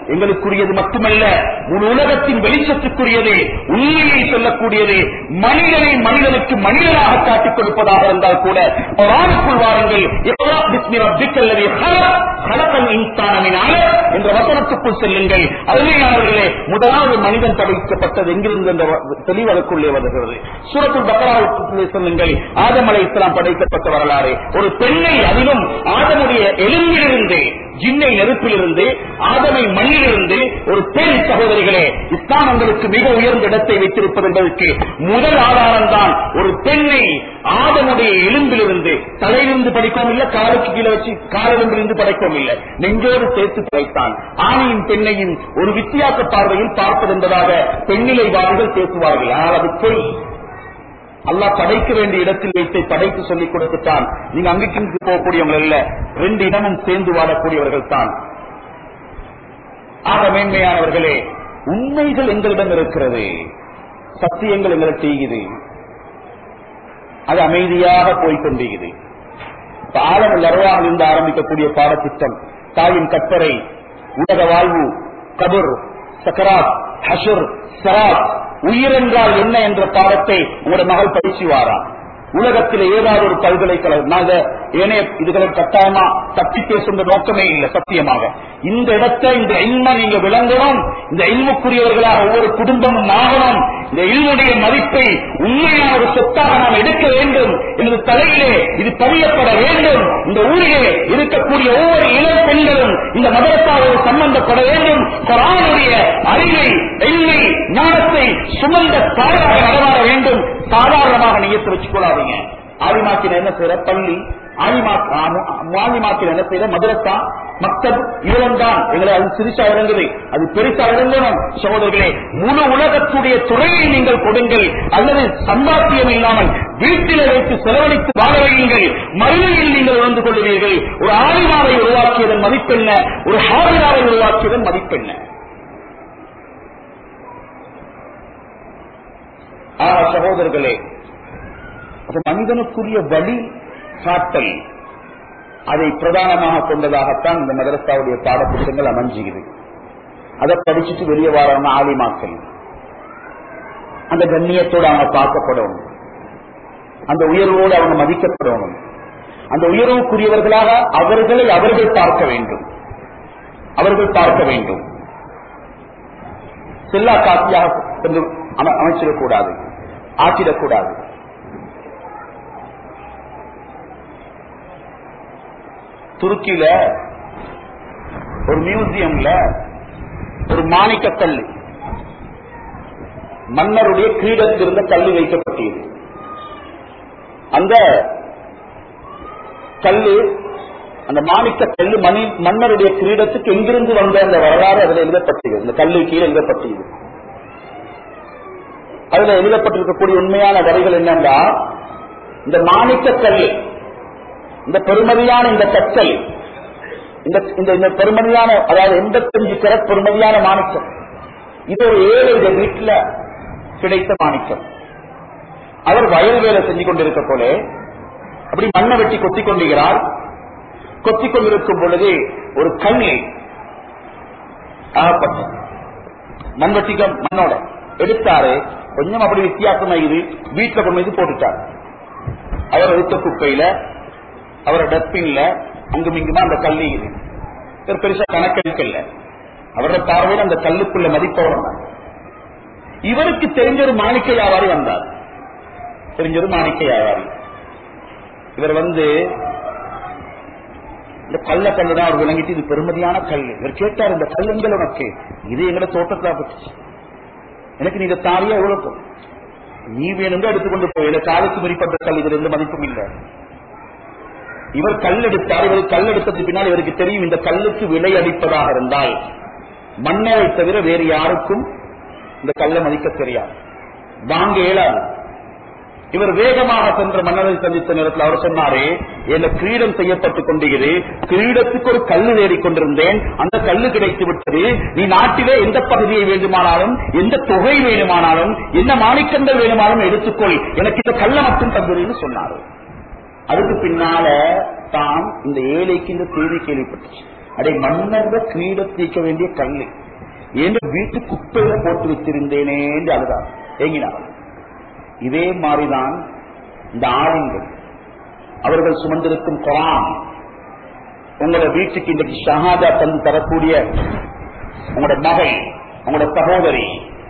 எங்களுக்குரியது மட்டுமல்ல முழு உலகத்தின் வெளிச்சத்துக்குரியது உண்மையை சொல்லக்கூடியது மனிதனை மனிதனுக்கு மனிதனாக காட்டிக் கொடுப்பதாக இருந்தால் கூட குரானுக்குள் வாருங்கள் இக்ரா பிஸ்மி ரப்பிக்கல் லதீ ஹலக், ஹலக்கல் இன்சான மின் அலக் என்ற வசனத்துக்குள் செல்லுங்கள் அருமையானவர்களே முதலாவது மனிதன் படைக்கப்பட்டது எங்கிருந்து என்ற வ- தெளிவு அதற்குள்ளே வருகிறது சூரத்துல் பக்கராவுக்குள்ளே சொல்லுங்கள் ஆதம் அலை இஸ்லாம் படைக்கப்பட்ட வரலாறு ஒரு பெண்ணை அதிலும் ஆதமுடைய எலும்பிலிருந்து ஜின்னை நெருப்பிலிருந்து ஆதமை மண்ணிலிருந்து ஒரு பெண் சகோதரிகளே இஸ்லாம் உங்களுக்கு மிக உயர்ந்த இடத்தை வைத்திருப்பது என்பதற்கு முதல் ஆதாரம் தான் ஒரு பெண்ணை ஆதமுடைய எலும்பிலிருந்து தலையிலிருந்து படைக்கவும் இல்லை காலுக்கு கீழே வச்சு காலிலிருந்து படைக்கவும் இல்லை நெஞ்சோடு சேர்த்து படைத்தான் ஆணையும் பெண்ணையும் ஒரு வித்தியாச பார்வையில் பார்ப்பது என்பதாக பெண்ணிலை வார்கள் பேசுவார்கள் ஆனால் அது பொய் அல்லாஹ் படைக்க வேண்டிய இடத்தில் வைத்து படைத்து சொல்லிக் கொடுத்துட்டான் நீங்க அங்குக்கு இங்கு போகக்கூடியவங்க இல்ல ரெண்டு இடமும் சேர்ந்து வாழக்கூடியவர்கள் தான் ஆக மேன்மையானவர்களே உண்மைகள் எங்களிடம் இருக்கிறது சத்தியங்கள் எங்களை செய்யுது அது அமைதியாக போய்கொண்டிருக்குது இப்ப ஆழம் லர்வாக இருந்து ஆரம்பிக்கக்கூடிய பாடத்திட்டம் தாயின் கற்பரை உலக வாழ்வு கபர் சக்கராத் ஹஷர் சராத் உயிர் என்றால் என்ன என்ற பாடத்தை உங்களோட மகள் படிச்சு வாரா உலகத்தில் ஏதாவது ஒரு பல்கலைக்கழகம் நாங்க ஏனைய இதுகளை கட்டாயமா தப்பி பேசுகிற நோக்கமே இல்லை சத்தியமாக இந்த இடத்தை இந்த இன்மை நீங்க விளங்கணும் இந்த இல்முக்குரியவர்களாக ஒவ்வொரு குடும்பமும் ஆகணும் இந்த இல்முடைய மதிப்பை உண்மையான ஒரு சொத்தாக நாம் எடுக்க வேண்டும் எனது தலையிலே இது பதியப்பட வேண்டும் இந்த ஊரிலே இருக்கக்கூடிய ஒவ்வொரு இளம் பெண்களும் இந்த மதரசாவோடு சம்பந்தப்பட வேண்டும் குரானுடைய அறிவை எண்ணை ஞானத்தை சுமந்த தாயாக நடமாட வேண்டும் சாதாரணமாக நியத்து வச்சுக் கொள்ளாதீங்க ஆலிமாக்கில் என்ன செய்யற பள்ளி ஆலிமாக்கில் என்ன செய்யற மதுரத்தா மக்தப் இவ்வளவு தான் எங்களை அது சிறுசா இறங்குது அது பெருசா இறங்கணும் சகோதரர்களே முழு உலகத்துடைய துறையை நீங்கள் கொடுங்கள் அல்லது சம்பாத்தியம் இல்லாமல் வீட்டில் வைத்து செலவழித்து வாழ வையுங்கள் மறுமையில் நீங்கள் உணர்ந்து கொள்வீர்கள் ஒரு ஆலிமாவை உருவாக்கியதன் மதிப்பென்ன ஒரு ஹாரியாவை உருவாக்கியதன் மதிப்பென்ன ஆக சகோதரர்களே அது மனிதனுக்குரிய வழி காட்டல் அதை பிரதானமாக கொண்டதாகத்தான் இந்த மதரசாவுடைய பாடப்புத்தகங்கள் அமைஞ்சுகிறது அதை படிச்சுட்டு வெளியே வராங்க ஆலிமாக்கள் அந்த கண்ணியத்தோடு அவங்க பார்க்கப்படணும் அந்த உயர்வோடு அவங்க மதிக்கப்படணும் அந்த உயர்வுக்குரியவர்களாக அவர்களை அவர்கள் பார்க்க வேண்டும் அவர்கள் பார்க்க வேண்டும் செல்லா காட்சியாக கொண்டு அம- அமைச்சிடக்கூடாது ஆக்கிடக்கூடாது துருக்கியில ஒரு மியூசியம்ல ஒரு மாணிக்க கல்லு மன்னருடைய கிரீடத்தில் இருந்த கல்லு வைக்கப்பட்டது அந்த கல்லு அந்த மாணிக்க கல்லு மணி மன்னருடைய கிரீடத்துக்கு எங்கிருந்து வந்த அந்த வரலாறு அதில் எழுதப்பட்டது இந்த கல்லு கீழே எழுதப்பட்டது அதுல எழுதப்பட்டிருக்கக்கூடிய உண்மையான வரிகள் என்னன்னா இந்த மாணிக்க கல்லு இந்த பெருமதியான இந்த கற்கள் இந்த இந்த- இந்த பெருமதியான அதாவது எண்பத்தஞ்சு கேரட் பெருமதியான மாணிக்கம் இது ஒரு ஏழு இந்த வீட்டில் கிடைத்த மாணிக்கம் அவர் வயல் வேலை செஞ்சு கொண்டிருக்க போல அப்படி மண்ணை வெட்டி கொத்திக் கொண்டிருக்கிறார் கொத்திக் கொண்டிருக்கும் பொழுது ஒரு கண்ணி ஆகப்பட்ட மண் வெட்டிக்க மண்ணோட எடுத்தாரு கொஞ்சம் அப்படி வித்தியாசமா இது வீட்டுல கொண்டு வந்து போட்டுட்டார் அவர் எடுத்த குப்பையில அவரோட டஸ்ட்பின்ல அங்கும் இங்குமா அந்த கல்லு இது இவர் பெருசா கணக்கெடுக்கல அவரோட பார்வையில் அந்த கல்லுக்குள்ள மதிப்பவர் தான் இவருக்கு தெரிஞ்ச ஒரு மாணிக்க வியாபாரி வந்தார் தெரிஞ்ச ஒரு மாணிக்க வியாபாரி இவர் வந்து இந்த கல்ல கல்லு தான் அவர் விளங்கிட்டு இது பெருமதியான கல் இவர் கேட்டார் இந்த கல்லுங்கள் உனக்கு இது எங்கட தோட்டத்தில் பட்டுச்சு எனக்கு நீ இதை தாரியா எவ்வளவு நீ வேணுங்க எடுத்துக்கொண்டு போய் எனக்கு காலுக்கு மிரிப்பட்ட கல் இதுல எந்த மதிப்பும் இல்லை இவர் கல் எடுத்தார் இவர் கல் எடுத்ததுக்கு பின்னால் இவருக்கு தெரியும் இந்த கல்லுக்கு விலை அளிப்பதாக இருந்தால் மன்னரை தவிர வேறு யாருக்கும் இந்த கல்லை மதிக்க தெரியாது வாங்க இயலாது இவர் வேகமாக சென்ற மன்னரை சந்தித்த நேரத்தில் அவர் சொன்னாரே என்ன கிரீடம் செய்யப்பட்டுக் கொண்டிருக்கிறது கிரீடத்துக்கு ஒரு கல்லு தேடிக் கொண்டிருந்தேன் அந்த கல்லு கிடைத்து விட்டது நீ நாட்டிலே எந்த பகுதியை வேண்டுமானாலும் எந்த தொகை வேணுமானாலும் என்ன மாணிக்கங்கள் வேணுமானாலும் எடுத்துக்கொள் எனக்கு இந்த கல்லை மட்டும் தந்ததுன்னு சொன்னாரு அதுக்கு பின்னால தான் இந்த ஏழைக்கு இந்த செய்தி கேள்விப்பட்டுச்சு அடே மன்னர்ல கிரீடத்திக்க வேண்டிய கல்லு என் வீட்டு குப்பையில போட்டு வச்சிருந்தேனே என்று அழுதார் ஏங்கினார் இதே மாதிரிதான் இந்த ஆளுங்கள் அவர்கள் சுமந்திருக்கும் குரான் உங்களோட வீட்டுக்கு இன்றைக்கு ஷஹாதா தந்து தரக்கூடிய உங்களோட மகள் உங்களோட சகோதரி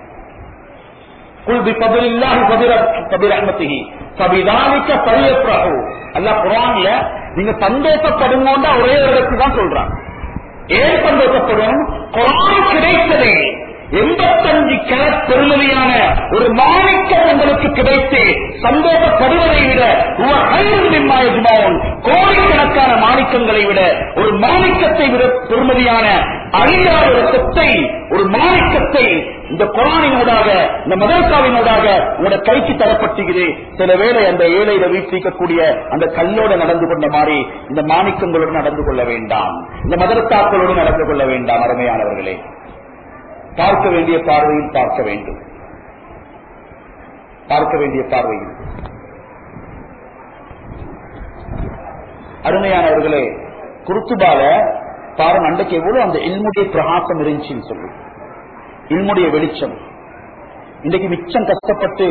குல் பிபதில்லாஹி பபிரஹ்மத்திஹி ஃபபிதாலிக ஃபலியஃப்ரஹு அல்லாஹ் குர்ஆன்ல நீங்க சந்தோஷப்படுங்கோண்டா ஒரே ஒரு இடத்துல தான் சொல்றான் ஏன் சந்தோஷப்படும் குர்ஆன் கிடைத்ததே எண்பத்தஞ்சு கேரட் பெருமதியான ஒரு மாணிக்கம் உங்களுக்கு கிடைத்து சந்தோஷப்படுவதை விட உவகையுமான் கோடிக்கணக்கான மாணிக்கங்களை விட ஒரு மாணிக்கத்தை விட பெருமதியான அழியாத ஒரு சொத்தை ஒரு மாணிக்கத்தை இந்த குரானினூடாக இந்த மதரசாவினூடாக உங்களோட கைக்கு தரப்பட்டுகிறது சில வேளை அந்த ஏழையில வீட்டிருக்கக்கூடிய அந்த கல்லோட நடந்து கொண்ட மாதிரி இந்த மாணிக்கங்களோடு நடந்து கொள்ள வேண்டாம் இந்த மதரசாக்களோடு நடந்து கொள்ள வேண்டாம் அருமையானவர்களே பார்க்க வேண்டிய பார்வையில் பார்க்க வேண்டும் பார்க்க வேண்டிய பார்வையில் அருமையானவர்களே குருத்துபால பாருங்க அன்றைக்கு எவ்வளவு அந்த இல்முடைய பிரகாசம் இருந்துச்சுன்னு சொல்லு இல்முடைய வெளிச்சம் இன்றைக்கு மிச்சம் கஷ்டப்பட்டு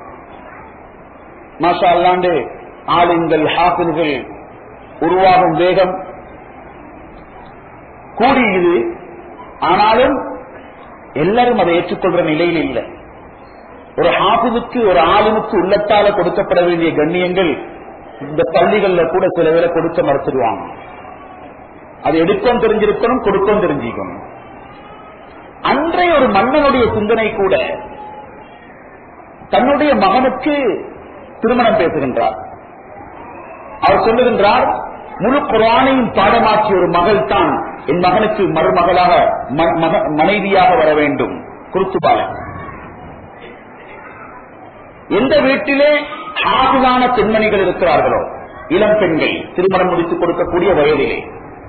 மாஷா அல்லாண்டு ஆளுங்கள் ஹாஃபில்கள் உருவாகும் வேகம் கூடியுது ஆனாலும் எல்லாரும் அதை ஏற்றுக்கொள்ற நிலையில் இல்லை ஒரு ஹாஃபிதுக்கு ஒரு ஆளுமுக்கு உள்ளத்தால கொடுக்கப்பட வேண்டிய கண்ணியங்கள் இந்த பள்ளிகள்ல கூட சில வேளை கொடுக்க மறுத்துடுவாங்க அது எடுக்கவும் தெரிஞ்சிருக்கணும் கொடுக்கவும் தெரிஞ்சுக்கணும் அன்றைய ஒரு மன்னனுடைய சிந்தனை கூட தன்னுடைய மகனுக்கு திருமணம் பேசுகின்றார் அவர் சொல்லுகின்றார் முழு குரானையும் பாடமாக்கிய ஒரு மகள் தான் என் மகனுக்கு மருமகளாக ம- மக- மனைவியாக வர வேண்டும் குருத்துபாலன் எந்த வீட்டிலே ஆகுதான பெண்மணிகள் இருக்கிறார்களோ இளம் பெண்கள் திருமணம் முடித்து கொடுக்கக்கூடிய வயதிலே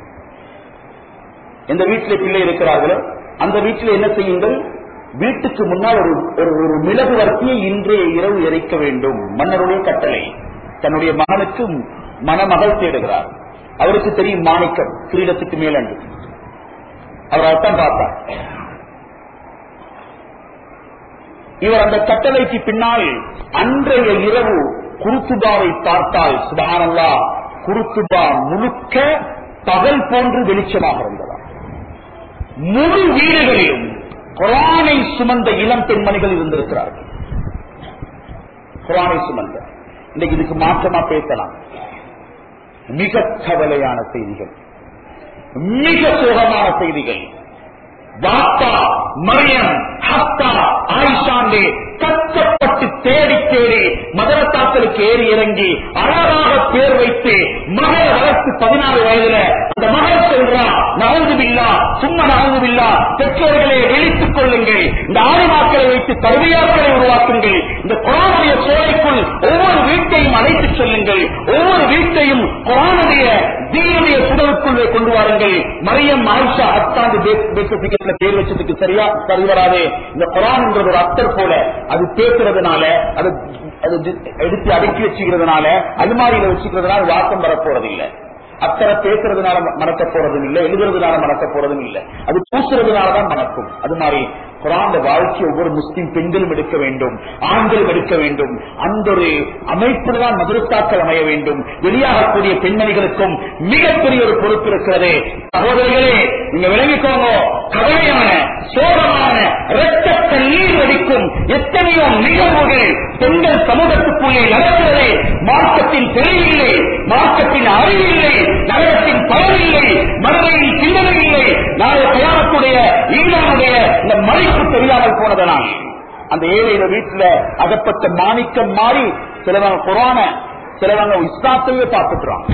எந்த வீட்டிலே பிள்ளை இருக்கிறார்களோ அந்த வீட்டில் என்ன செய்யுங்கள் வீட்டுக்கு முன்னால் ஒரு ஒரு ஒரு மிளகு வர்த்தியை இன்றைய இரவு இறைக்க வேண்டும் மன்னருடைய கட்டளை தன்னுடைய மகனுக்கு மணமகள் தேடுகிறார் அவருக்கு தெரியும் மாணிக்கம் கிரீடத்துக்கு மேலண்டு அவர் அர்த்தம் பார்த்தார் இவர் அந்த கட்டளைக்கு பின்னால் அன்றைய இரவு குருத்துபாவை பார்த்தால் சுபானல்லா குருத்துபா முழுக்க பகல் போன்று வெளிச்சமாக இருந்ததா முழு வீடுகளிலும் குரானை சுமந்த இளம் பெண்மணிகள் இருந்திருக்கிறார்கள் குரானை சுமந்த இன்னைக்கு இதுக்கு மாற்றமா பேசலாம் மிக கவலையான செய்திகள் மிக சோகமான செய்திகள் வாப்பா மரியம் ஹத்தா ஆயிஷாண்டே கஷ்டப்பட்டு தேடி தேடி மதரத்தாக்களுக்கு ஏறி இறங்கி அழகாக பேர் வைத்து மகள் வளர்த்து பதினாறு வயதுல அந்த மகள் சொல்றா நகர்ந்து பில்லா சும்மா நகர்ந்து பில்லா பெற்றோர்களை விழித்துக் கொள்ளுங்கள் இந்த ஆறுமாக்களை வைத்து கருவியாக்களை உருவாக்குங்கள் இந்த குரானுடைய சோலைக்குள் ஒவ்வொரு வீட்டையும் அழைத்துச் செல்லுங்கள் ஒவ்வொரு வீட்டையும் குரானுடைய தீனுடைய சுடலுக்குள்ளே கொண்டு வாருங்கள் மரியம் ஆயிஷா அத்தாண்டு பேசிக்கத்துல பேர் வச்சதுக்கு சரியா சரி வராது இந்த குரான் என்றது ஒரு அத்தர் போல அது பேசுறதுனால அது அது எடுத்து அடுக்கி வச்சுக்கிறதுனால அலுமாரியில வச்சுக்கிறதுனால வாசம் வரப்போறது இல்லை அத்தரை பேசுறதுனால மறக்க போறதும் இல்லை எழுதுறதுனால மறக்க போறதும் இல்லை அது பூசுறதுனால தான் மணக்கும் அது மாதிரி குரான் வாழ்க்கை ஒவ்வொரு முஸ்லிம் பெண்களும் எடுக்க வேண்டும் ஆண்களும் எடுக்க வேண்டும் அந்த ஒரு அமைப்பில் தான் மதுரத்தாக்கள் அமைய வேண்டும் வெளியாகக்கூடிய பெண்மணிகளுக்கும் மிகப்பெரிய ஒரு பொறுப்பு இருக்கிறது சகோதரிகளே நீங்க விளங்கிக்கோங்க கவலையான சோகமான இரத்த கண்ணீர் வடிக்கும் எத்தனையோ நிகழ்வுகள் பெண்கள் சமூகத்துக்குள்ளே நடக்கிறதே மார்க்கத்தின் தெளிவில்லை மார்க்கத்தின் அறிவில்லை நகரத்தின் பலனில்லை மறுமையின் சிந்தனை இல்லை நாளை கயாமத்துடைய ஈரானுடைய இந்த மதிப்பு தெரியாமல் போனதனால் அந்த ஏழையில வீட்டுல அகப்பட்ட மாணிக்கம் மாறி சிலவங்க குரான சிலவங்க இஸ்லாத்தையே பார்த்துக்கிறாங்க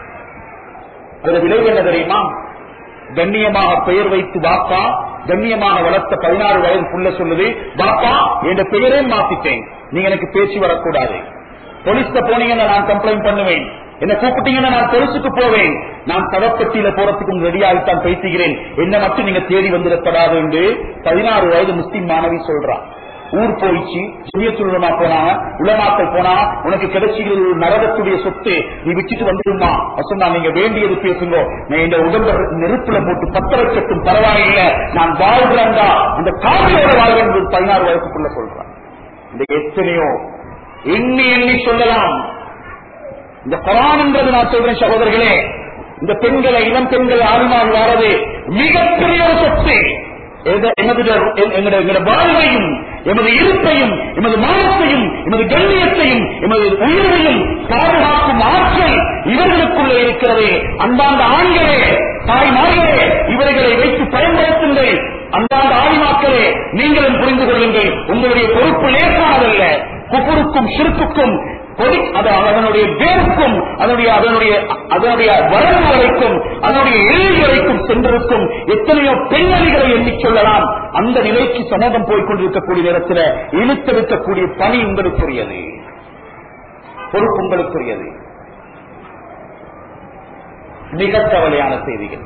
அதுல விளைவு என்ன தெரியுமா கண்ணியமாக பெயர் வைத்து பாப்பா கண்ணியமாக வளர்த்த பதினாறு வயது புள்ள சொல்லுது பாப்பா என் பெயரே மாத்திட்டேன் நீங்க எனக்கு பேச்சு வரக்கூடாது போலீஸ்ல போனீங்கன்னா நான் கம்ப்ளைண்ட் பண்ணுவேன் என்ன கூப்பிட்டீங்கன்னா நான் பொலிசுக்கு போவேன் நான் தவப்பட்டியில போறதுக்கும் ரெடியாகித்தான் பேசுகிறேன் என்ன மட்டும் நீங்க தேடி வந்துடப்படாது என்று பதினாறு வயது முஸ்லிம் மாணவி சொல்றான் ஊர் போயிச்சு ஜெமியத்துலமா போனாங்க உலமாக்கள் போனா உனக்கு கிடைச்சிக்கிறது ஒரு நரகத்துடைய சொத்து நீ விட்டுட்டு வந்துடுமா சொன்னா நீங்க வேண்டியது பேசுங்க நான் இந்த உடம்ப நெருப்புல போட்டு பத்த வைக்கட்டும் பரவாயில்லை நான் வாழ்கிறேன்டா அந்த காவியோட வாழ்வேன் என்று பதினாறு வயசுக்குள்ள சொல்றேன் இந்த எத்தனையோ எண்ணி எண்ணி சொல்லலாம் இந்த குரான் என்றது நான் சொல்றேன் சகோதரர்களே இந்த பெண்களை இளம் பெண்கள் ஆளுமாக வாரது மிகப்பெரிய ஒரு சொத்து எத- எமது எ- எங்களுடைய எங்களுடைய வாழ்வையும் எமது இருப்பையும் எமது மானத்தையும் எமது கண்ணியத்தையும் எமது உயிரையும் பாதுகாக்கும் ஆற்றல் இவர்களுக்குள்ளே இருக்கிறது அந்தாந்த ஆண்களே தாய்மார்களே இவர்களை வைத்து பயன்படுத்துங்கள் அந்தாந்த ஆதிமாக்களே நீங்களும் புரிந்து கொள்ளுங்கள் உங்களுடைய பொறுப்பு லேசானதல்ல குப்புருக்கும் சிறுப்புக்கும் கொடி அது அதனுடைய வேருக்கும் அதனுடைய அதனுடைய அதனுடைய வரம்பு வரைக்கும் அதனுடைய எல்லை வரைக்கும் சென்றிருக்கும் எத்தனையோ பெண்மணிகளை எண்ணிச் சொல்லலாம் அந்த நிலைக்கு சமூகம் போய்க் கொண்டிருக்கக்கூடிய நேரத்தில் இழுத்தெடுக்கக்கூடிய பணி உங்களுக்குரியது பொறுப்பு உங்களுக்குரியது மிக கவலையான செய்திகள்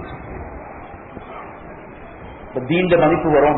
இப்ப தீண்ட மதிப்பு வரும்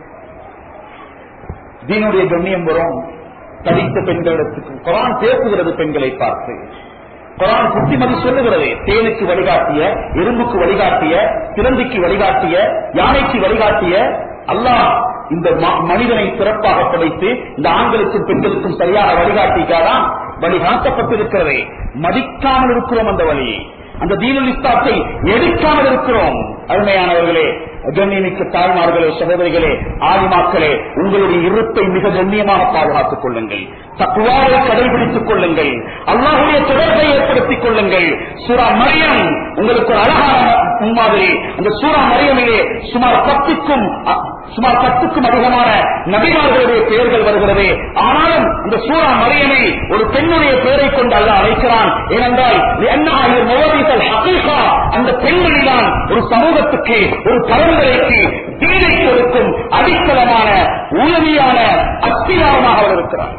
தீனுடைய கண்ணியம் வரும் படித்த பெண்களிடத்துக்கு குரான் பேசுகிறது பெண்களை பார்த்து குரான் புத்திமதி சொல்லுகிறது தேனுக்கு வழிகாட்டிய எறும்புக்கு வழிகாட்டிய சிலந்திக்கு வழிகாட்டிய யானைக்கு வழிகாட்டிய அல்லாஹ் இந்த ம- மனிதனை சிறப்பாக படைத்து இந்த ஆண்களுக்கும் பெண்களுக்கும் சரியாக வழிகாட்டிக்காதான் வழிகாட்டப்பட்டிருக்கிறதே மதிக்காமல் இருக்கிறோம் அந்த வழியை அந்த தீனுல் இஸ்லாத்தை எடுக்காமல் இருக்கிறோம் அருமையானவர்களே கண்ணியமிக்க தாய்மார்களே சகோதரிகளே ஆலிமாக்களே உங்களுடைய இருப்பை மிக கண்ணியமாக பாதுகாத்துக் கொள்ளுங்கள் தக்குவாரை கடைபிடித்துக் கொள்ளுங்கள் அல்லாஹுடைய தொடர்பை ஏற்படுத்திக் கொள்ளுங்கள் சூரா மரியம் உங்களுக்கு ஒரு அழகான முன்மாதிரி அந்த சூரா மரியமிலே சுமார் பத்துக்கும் அ- சுமார் பத்துக்கும் அதிகமான நபிமார்களுடைய பெயர்கள் வருகிறது ஆனாலும் இந்த சூரா மரியமை ஒரு பெண்ணுடைய பெயரை கொண்டு அல்ல அழைக்கிறான் ஏனென்றால் என்ன முவரிசல் ஹகீகா அந்த பெண்களில்தான் ஒரு சமூகத்துக்கு ஒரு பரம்பரைக்கு தீனை கொடுக்கும் அடித்தளமான உதவியான அத்தியாரமாக அவர் இருக்கிறார்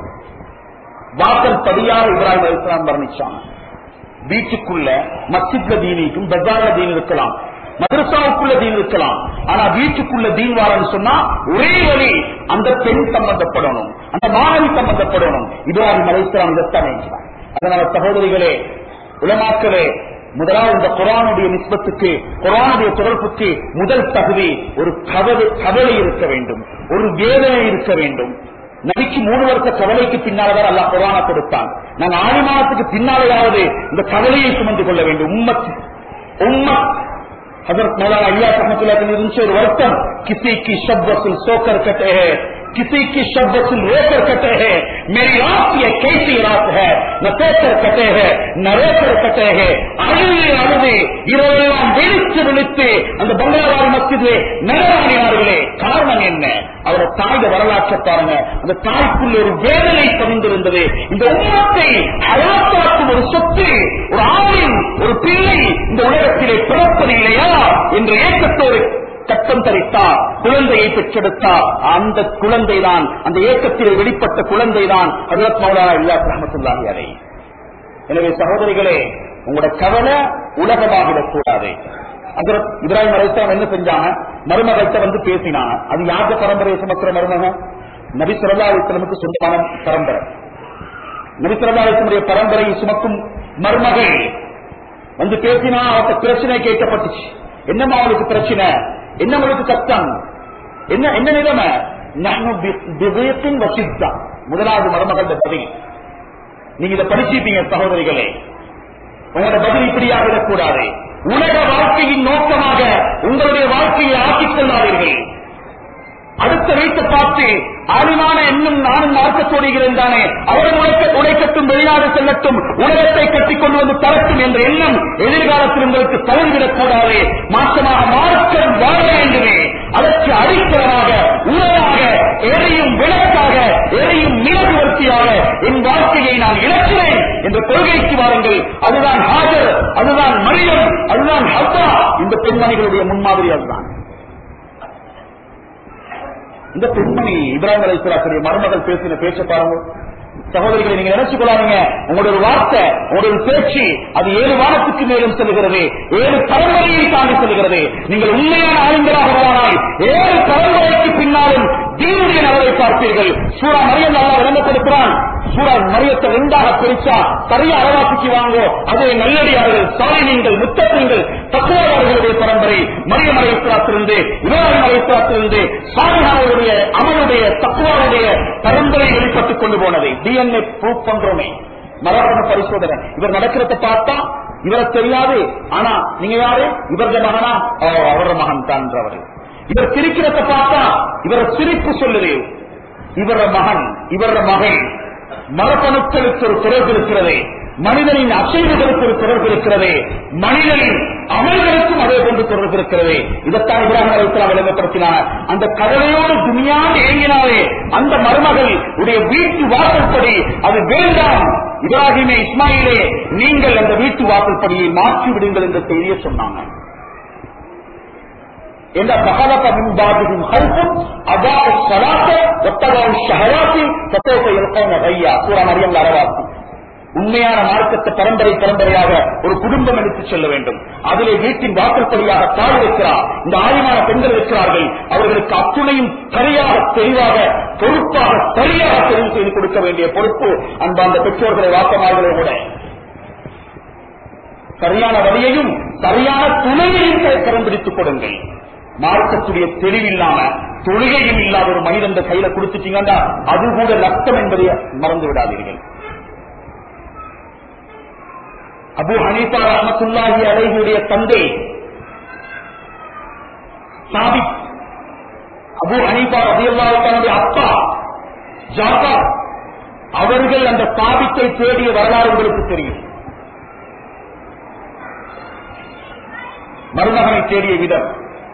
வாசல் படியார் இப்ராஹிம் அலிஸ்லாம் வர்ணிச்சான் வீட்டுக்குள்ள மஸ்ஜித்ல தீன் இருக்கும் பஜார்ல தீன் இருக்கலாம் மதரசாவுக்குள்ள தீன் இருக்கலாம் ஆனா வீட்டுக்குள்ள தீன் வாரன்னு சொன்னா ஒரே வழி அந்த பெண் சம்பந்தப்படணும் அந்த மாணவி சம்பந்தப்படணும் இப்ராஹிம் அலிஸ்லாம் இதைத்தான் நினைக்கிறான் அதனால சகோதரிகளே உலமாக்களே முதலாவது இந்த குரானுடைய நிஸ்பத்துக்கு குரானுடைய தொடர்புக்கு முதல் தகுதி ஒரு கவலை கவலை இருக்க வேண்டும் ஒரு வேதனை இருக்க வேண்டும் நபிக்கு மூணு வருஷ கவலைக்கு பின்னால்தான் அல்லாஹ் குரான கொடுத்தான் நாங்க ஆழிமானத்துக்கு பின்னாலேயாவது இந்த கவலையை சுமந்து கொள்ள வேண்டும் உம்மத் உம்மத் हजरत मौलाना अलिया रहमतुल्लाह के उनसे और वर्तन किसी की शब्द वसूल सोकर कटे हैं किसी की शब्द वसूल रोकर कटे हैं मेरी रात ये कैसी रात है न सोकर कटे हैं न रोकर कटे हैं அழுது அழுது இரவெல்லாம் விழித்து விழித்து அந்த பங்களாவாரி மஸ்ஜிதிலே நடராடினார்களே காரணம் என்ன அவரோட தாயோட வரலாற்றை பாருங்க அந்த தாய்க்குள்ள ஒரு வேதனை பதிந்திருந்தது இந்த உண்மத்தை அழகாக்கும் ஒரு சொத்து ஒரு ஆணின் ஒரு பிள்ளை இந்த உலகத்திலே பிறப்பது இல்லையா என்ற ஏக்கத்தோடு கட்டம் தரித்தார் குழந்தையை பெற்றெடுத்தார் அந்த குழந்தைதான் அந்த ஏக்கத்திலே வெளிப்பட்ட குழந்தைதான் ஹஜரத் மௌலானா இல்லா ரஹமத்துல்லாஹி அலை எனவே சகோதரிகளே உங்களோட கவலை உலகமாகிடக் கூடாது ஹஜரத் இப்ராஹிம் அலைஹிஸ்ஸலாம் என்ன செஞ்சாங்க மருமகள்கிட்ட வந்து பேசினாங்க அது யாருடைய பரம்பரையை சுமக்கிற மருமகன் நபி சொல்லா அலிஸ்லமுக்கு சொந்தமான பரம்பரை நபி சொல்லா அலிஸ்லமுடைய பரம்பரையை சுமக்கும் மருமகள் வந்து பேசினா அவர்கிட்ட பிரச்சனை கேட்கப்பட்டுச்சு என்னம்மா அவளுக்கு பிரச்சனை என்ன அவளுக்கு கஷ்டம் என்ன என்ன நிலைமை நஹ்னு பி- பிதயத்தின் வசித்தா முதலாவது மருமகள் பதில் நீங்க இதை படிச்சிருப்பீங்க சகோதரிகளே உங்களோட பதில் இப்படியாக விடக்கூடாது உலக வாழ்க்கையின் நோக்கமாக உங்களுடைய வாழ்க்கையை ஆக்கிக் கொள்ளாதீர்கள் அடுத்த வீட்டை பார்த்து ஆளுமான என்னும் நானும் மார்க்கத்தோடு இருந்தானே அவர் உழைக்க உழைக்கட்டும் வெளிநாடு செல்லட்டும் உலகத்தை கட்டிக் கொண்டு வந்து தரட்டும் என்ற எண்ணம் எதிர்காலத்தில் உங்களுக்கு தலைவிடக் கூடாது மாற்றமாக மார்க்கம் வாழ வேண்டுமே அதற்கு அடித்தளமாக உணவாக எதையும் விளக்காக எதையும் நிலவுவர்த்தியாக என் வாழ்க்கையை நான் இழக்கிறேன் என்ற கொள்கைக்கு வாருங்கள் அதுதான் ஹாஜர் அதுதான் மரியம் அதுதான் ஹத்தா இந்த பெண்மணிகளுடைய முன்மாதிரி அதுதான் இந்த பெண்மணி இப்ராஹிம் அலைசலாத்துடைய மருமகள் பேசின பேச்ச பாருங்க சகோதரிகளை நீங்க நினைச்சு கொள்ளாதீங்க உங்களோட ஒரு வார்த்தை உங்களோட ஒரு பேச்சு அது ஏழு வாரத்துக்கு மேலும் செல்கிறது ஏழு பரம்பரையை தாண்டி செல்கிறது நீங்கள் உண்மையான ஆளுங்களாக வருவானால் ஏழு பரம்பரைக்கு பின்னாலும் தீனுடைய நலவை பார்ப்பீர்கள் சூரா மரியம் நல்லா விளங்கப்படுத்துறான் சூரா மரியத்தை ரெண்டாக பிரிச்சா சரியா அளவாக்கிக்கு வாங்கோ அதே நல்லடியார்கள் சாலினீங்கள் முத்தங்கள் தத்துவர்களுடைய பரம்பரை மரியம் அலையத்திலிருந்து இப்ராஹிம் அலையத்திலிருந்து சாலிஹாவுடைய அமலுடைய தத்துவாவுடைய பரம்பரை வெளிப்பட்டுக் கொண்டு போனது டிஎன்ஏ ப்ரூவ் பண்றோமே மரபணு பரிசோதனை இவர் நடக்கிறத பார்த்தா இவரை தெரியாது ஆனா நீங்க யாரு இவரது மகனா ஓ, அவரோட மகன் தான்றவர் இவர் சிரிக்கிறத பார்த்தா இவர சிரிப்பு சொல்லுது இவர மகன் இவர மகன் மரபணுக்களுக்கு ஒரு தொடர்பு இருக்கிறது மனிதனின் அசைவுகளுக்கு ஒரு தொடர்பு இருக்கிறது மனிதனின் அமல்களுக்கும் அதே போன்று தொடர்பு இருக்கிறது இதைத்தான் இப்ராஹிம் அலைஹிஸ்ஸலாம் விளங்கப்படுத்தினார் அந்த கடலையோடு துணியாக ஏங்கினாலே அந்த மருமகள் உடைய வீட்டு வாசல்படி அது வேண்டாம் இப்ராஹிமே இஸ்மாயிலே நீங்கள் அந்த வீட்டு வாசல்படியை மாற்றி விடுங்கள் என்ற செய்தியை சொன்னாங்க إن فخلف من بعدهم خلف أضاعوا الصلاة واتبعوا الشهوات فسوف يلقون غيا سورة مريم அரவாசி உண்மையான மார்க்கத்தை பரம்பரை பரம்பரையாக ஒரு குடும்பம் எடுத்துச் செல்ல வேண்டும் அதிலே வீட்டின் வாசல்படியாக தாய் இருக்கிறார் இந்த ஆயுமான பெண்கள் இருக்கிறார்கள் அவர்களுக்கு அத்துணையும் சரியாக தெளிவாக பொறுப்பாக சரியாக தெரிவு செய்து கொடுக்க வேண்டிய பொறுப்பு அன்பார்ந்த பெற்றோர்களை வாக்கமார்களே கூட சரியான வழியையும் சரியான துணையையும் கரம் பிடித்துக் கொடுங்கள் மார்க்கத்துடைய தெளிவில்லாம தொழுகையும் இல்லாத ஒரு மனிதன் இந்த கையில கொடுத்துட்டீங்கன்னா அது கூட லட்சம் என்பதை மறந்து விடாதீர்கள் அபு ஹனீஃபா ரஹமத்துல்லாஹி அலைஹுடைய தந்தை சாபித் அபு ஹனீஃபா ரலியல்லாஹு தன்னுடைய அப்பா ஜாஃபர் அவர்கள் அந்த சாபித்தை தேடிய வரலாறு உங்களுக்கு தெரியும் மருமகனை தேடிய விதம்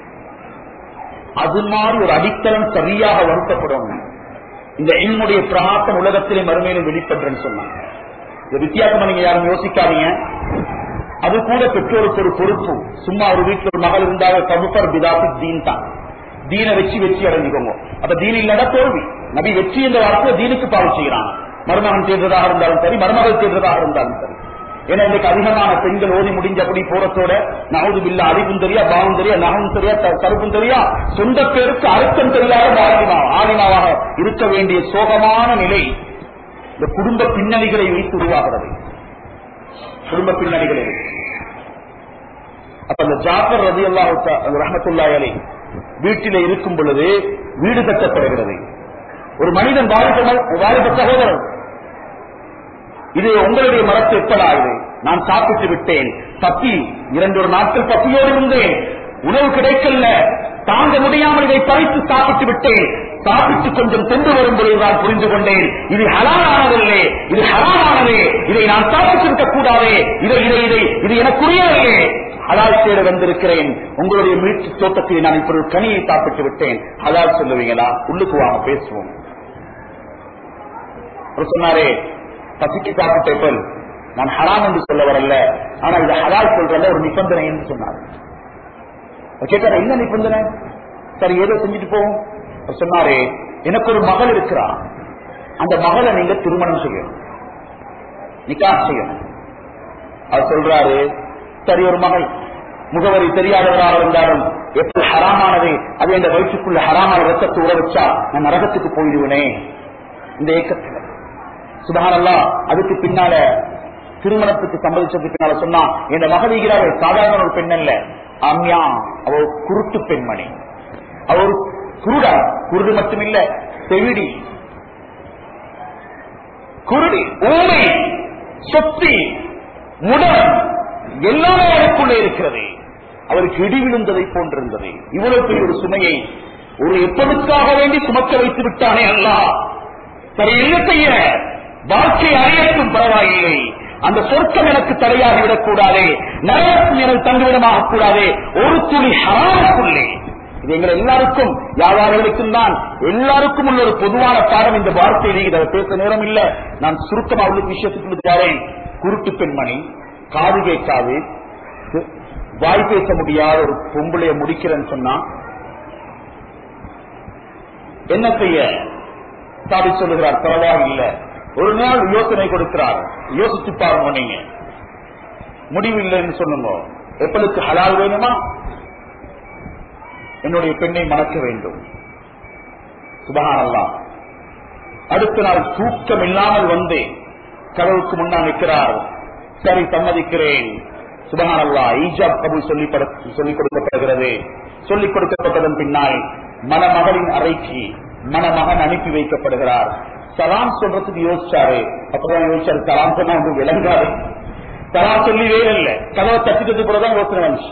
அது மாதிரி ஒரு அடித்தளம் சரியாக வருத்தப்படும் இந்த என்னுடைய பிரகாசம் உலகத்திலே மறுமையிலும் வெளிப்படுறேன்னு சொன்னாங்க இந்த வித்தியாசமா நீங்க யாரும் யோசிக்காதீங்க அது கூட பெற்றோருக்கு ஒரு பொறுப்பு சும்மா ஒரு வீட்டுல ஒரு மகள் இருந்தாலும் கபுப்பர் பிதாசி தீன் தான் தீனை வச்சு வெற்றி அடைஞ்சுக்கோங்க அப்ப தீன் இல்லடா தோல்வி நபி வெற்றி என்ற வார்த்தை தீனுக்கு பாவம் செய்கிறாங்க மருமகன் தேடுறதாக இருந்தாலும் சரி மருமகள் தேடுறதாக இருந்தாலும் சரி ஏன்னா இன்னைக்கு அதிகமான பெண்கள் ஓதி முடிஞ்சபடி போறதோட நவது பில்ல அறிவும் தெரியா பாவம் தெரியா நகம் தெரியா த- கருப்பும் தெரியா சொந்த பேருக்கு அர்த்தம் தெரியாத ஆலிமா ஆலிமாவாக இருக்க வேண்டிய சோகமான நிலை இந்த குடும்ப பின்னணிகளை வைத்து உருவாகிறது குடும்ப பின்னணிகளை வைத்து. அப்ப அந்த ஜாஃபர் ரதி அல்லாஹ் ரஹமத்துல்லாய் அலை வீட்டிலே இருக்கும் பொழுது வீடு கட்டப்படுகிறது ஒரு மனிதன் வாலிப வாலிப சகோதரன் இது உங்களுடைய மரத்து எப்படா இது நான் சாப்பிட்டு விட்டேன் பத்தி இரண்டு ஒரு நாட்கள் பத்தியோடு இருந்தேன் உணவு கிடைக்கல தாங்க முடியாமல் இதை பறித்து சாப்பிட்டு விட்டேன் சாப்பிட்டு கொஞ்சம் கொண்டு வரும் பொழுதுதான் புரிந்து கொண்டேன் இது ஹலாலானதில்லை இது ஹலாலானது இதை நான் சாப்பிட்டிருக்க கூடாதே இதை இதை இதை இது எனக்குரியவில்லை ஹலால் தேட வந்திருக்கிறேன் உங்களுடைய வீட்டு தோட்டத்தில் நான் இப்பொழுது கனியை சாப்பிட்டு விட்டேன் ஹலால் சொல்லுவீங்களா உள்ளுக்கு வாங்க பேசுவோம் அவர் சொன்னாரே பசிக்கு சாப்பிட்ட பெண் நான் ஹராம் என்று சொல்ல வரல ஆனா இது ஹலால் சொல்றத ஒரு நிபந்தனை என்று சொன்னார் அவர் கேட்டாரு என்ன நிபந்தனை சரி ஏதோ செஞ்சுட்டு போவோம் அவர் சொன்னாரே எனக்கு ஒரு மகள் இருக்கிறா அந்த மகளை நீங்க திருமணம் செய்யணும் நிக்கா செய்யணும் அவர் சொல்றாரு சரி ஒரு மகள் முகவரி தெரியாதவராக இருந்தாலும் எப்படி ஹராமானது அது என்ற வயிற்றுக்குள்ள ஹராமான ரத்தத்தை உற வச்சா நான் நரகத்துக்கு போயிடுவேனே இந்த ஏக்கத்துல சுபஹானல்லா அதுக்கு பின்னால திருமணத்துக்கு சம்மதிச்சதுக்கு பின்னால சொன்னா என் மகளிகிறார் சாதாரண ஒரு பெண் அல்ல அம்யா அவ ஒரு குருட்டு பெண்மணி அவ ஒரு குருடா குருடு மட்டுமில்ல செவிடி குருடி ஊமை சொத்தி முடம் எல்லாமே அவருக்குள்ளே இருக்கிறது அவருக்கு இடி விழுந்ததை போன்றிருந்தது இவ்வளவு பெரிய ஒரு சுமையை ஒரு எப்பொழுதுக்காக வேண்டி சுமக்க வைத்து விட்டானே அல்லாஹ் சரி என்ன செய்ய வாழ்க்கை அடையட்டும் பரவாயில்லை அந்த சொர்க்கம் எனக்கு தடையாகிவிடக் கூடாதே நரகத்தில் எனக்கு தங்குவிடமாக கூடாதே ஒரு துளி ஹராமுக்குள்ளே இது எங்கள் எல்லாருக்கும் வியாபாரிகளுக்கும் தான் எல்லாருக்கும் உள்ள ஒரு பொதுவான பாடம் இந்த வார்த்தை நீங்க பேச நேரம் இல்ல நான் சுருக்கமா உள்ள விஷயத்துக்கு வரேன் குருட்டு பெண்மணி காது கேட்காது வாய் பேச முடியாத ஒரு பொம்பளைய முடிக்கிறேன்னு சொன்னா என்ன செய்ய சாதி சொல்லுகிறார் பரவாயில்லை ஒரு நாள் யோசனை கொடுக்கிறார் யோசிச்சு பாருங்க நீங்க முடிவு இல்லைன்னு சொல்லுங்க எப்பளுக்கு ஹலால் வேணுமா என்னுடைய பெண்ணை மணக்க வேண்டும் சுபகானல்லாம் அடுத்த நாள் தூக்கம் இல்லாமல் வந்து கடவுளுக்கு முன்னால் நிற்கிறார் சரி சம்மதிக்கிறேன் சுபகானல்லா ஈஜாப் கபூல் சொல்லி சொல்லிக் கொடுக்கப்படுகிறது சொல்லிக் கொடுக்கப்பட்டதன் பின்னால் மணமகளின் அறைக்கு மணமகன் அனுப்பி வைக்கப்படுகிறார் சலாம் சொல்றதுக்கு யோசிச்சாரு அப்பதான் யோசிச்சாரு சலாம் சொன்னா ஒன்று விளங்காது சலாம் சொல்லி வேலை இல்ல கதவை தச்சுக்கிறது கூடதான் யோசனை வந்துச்சு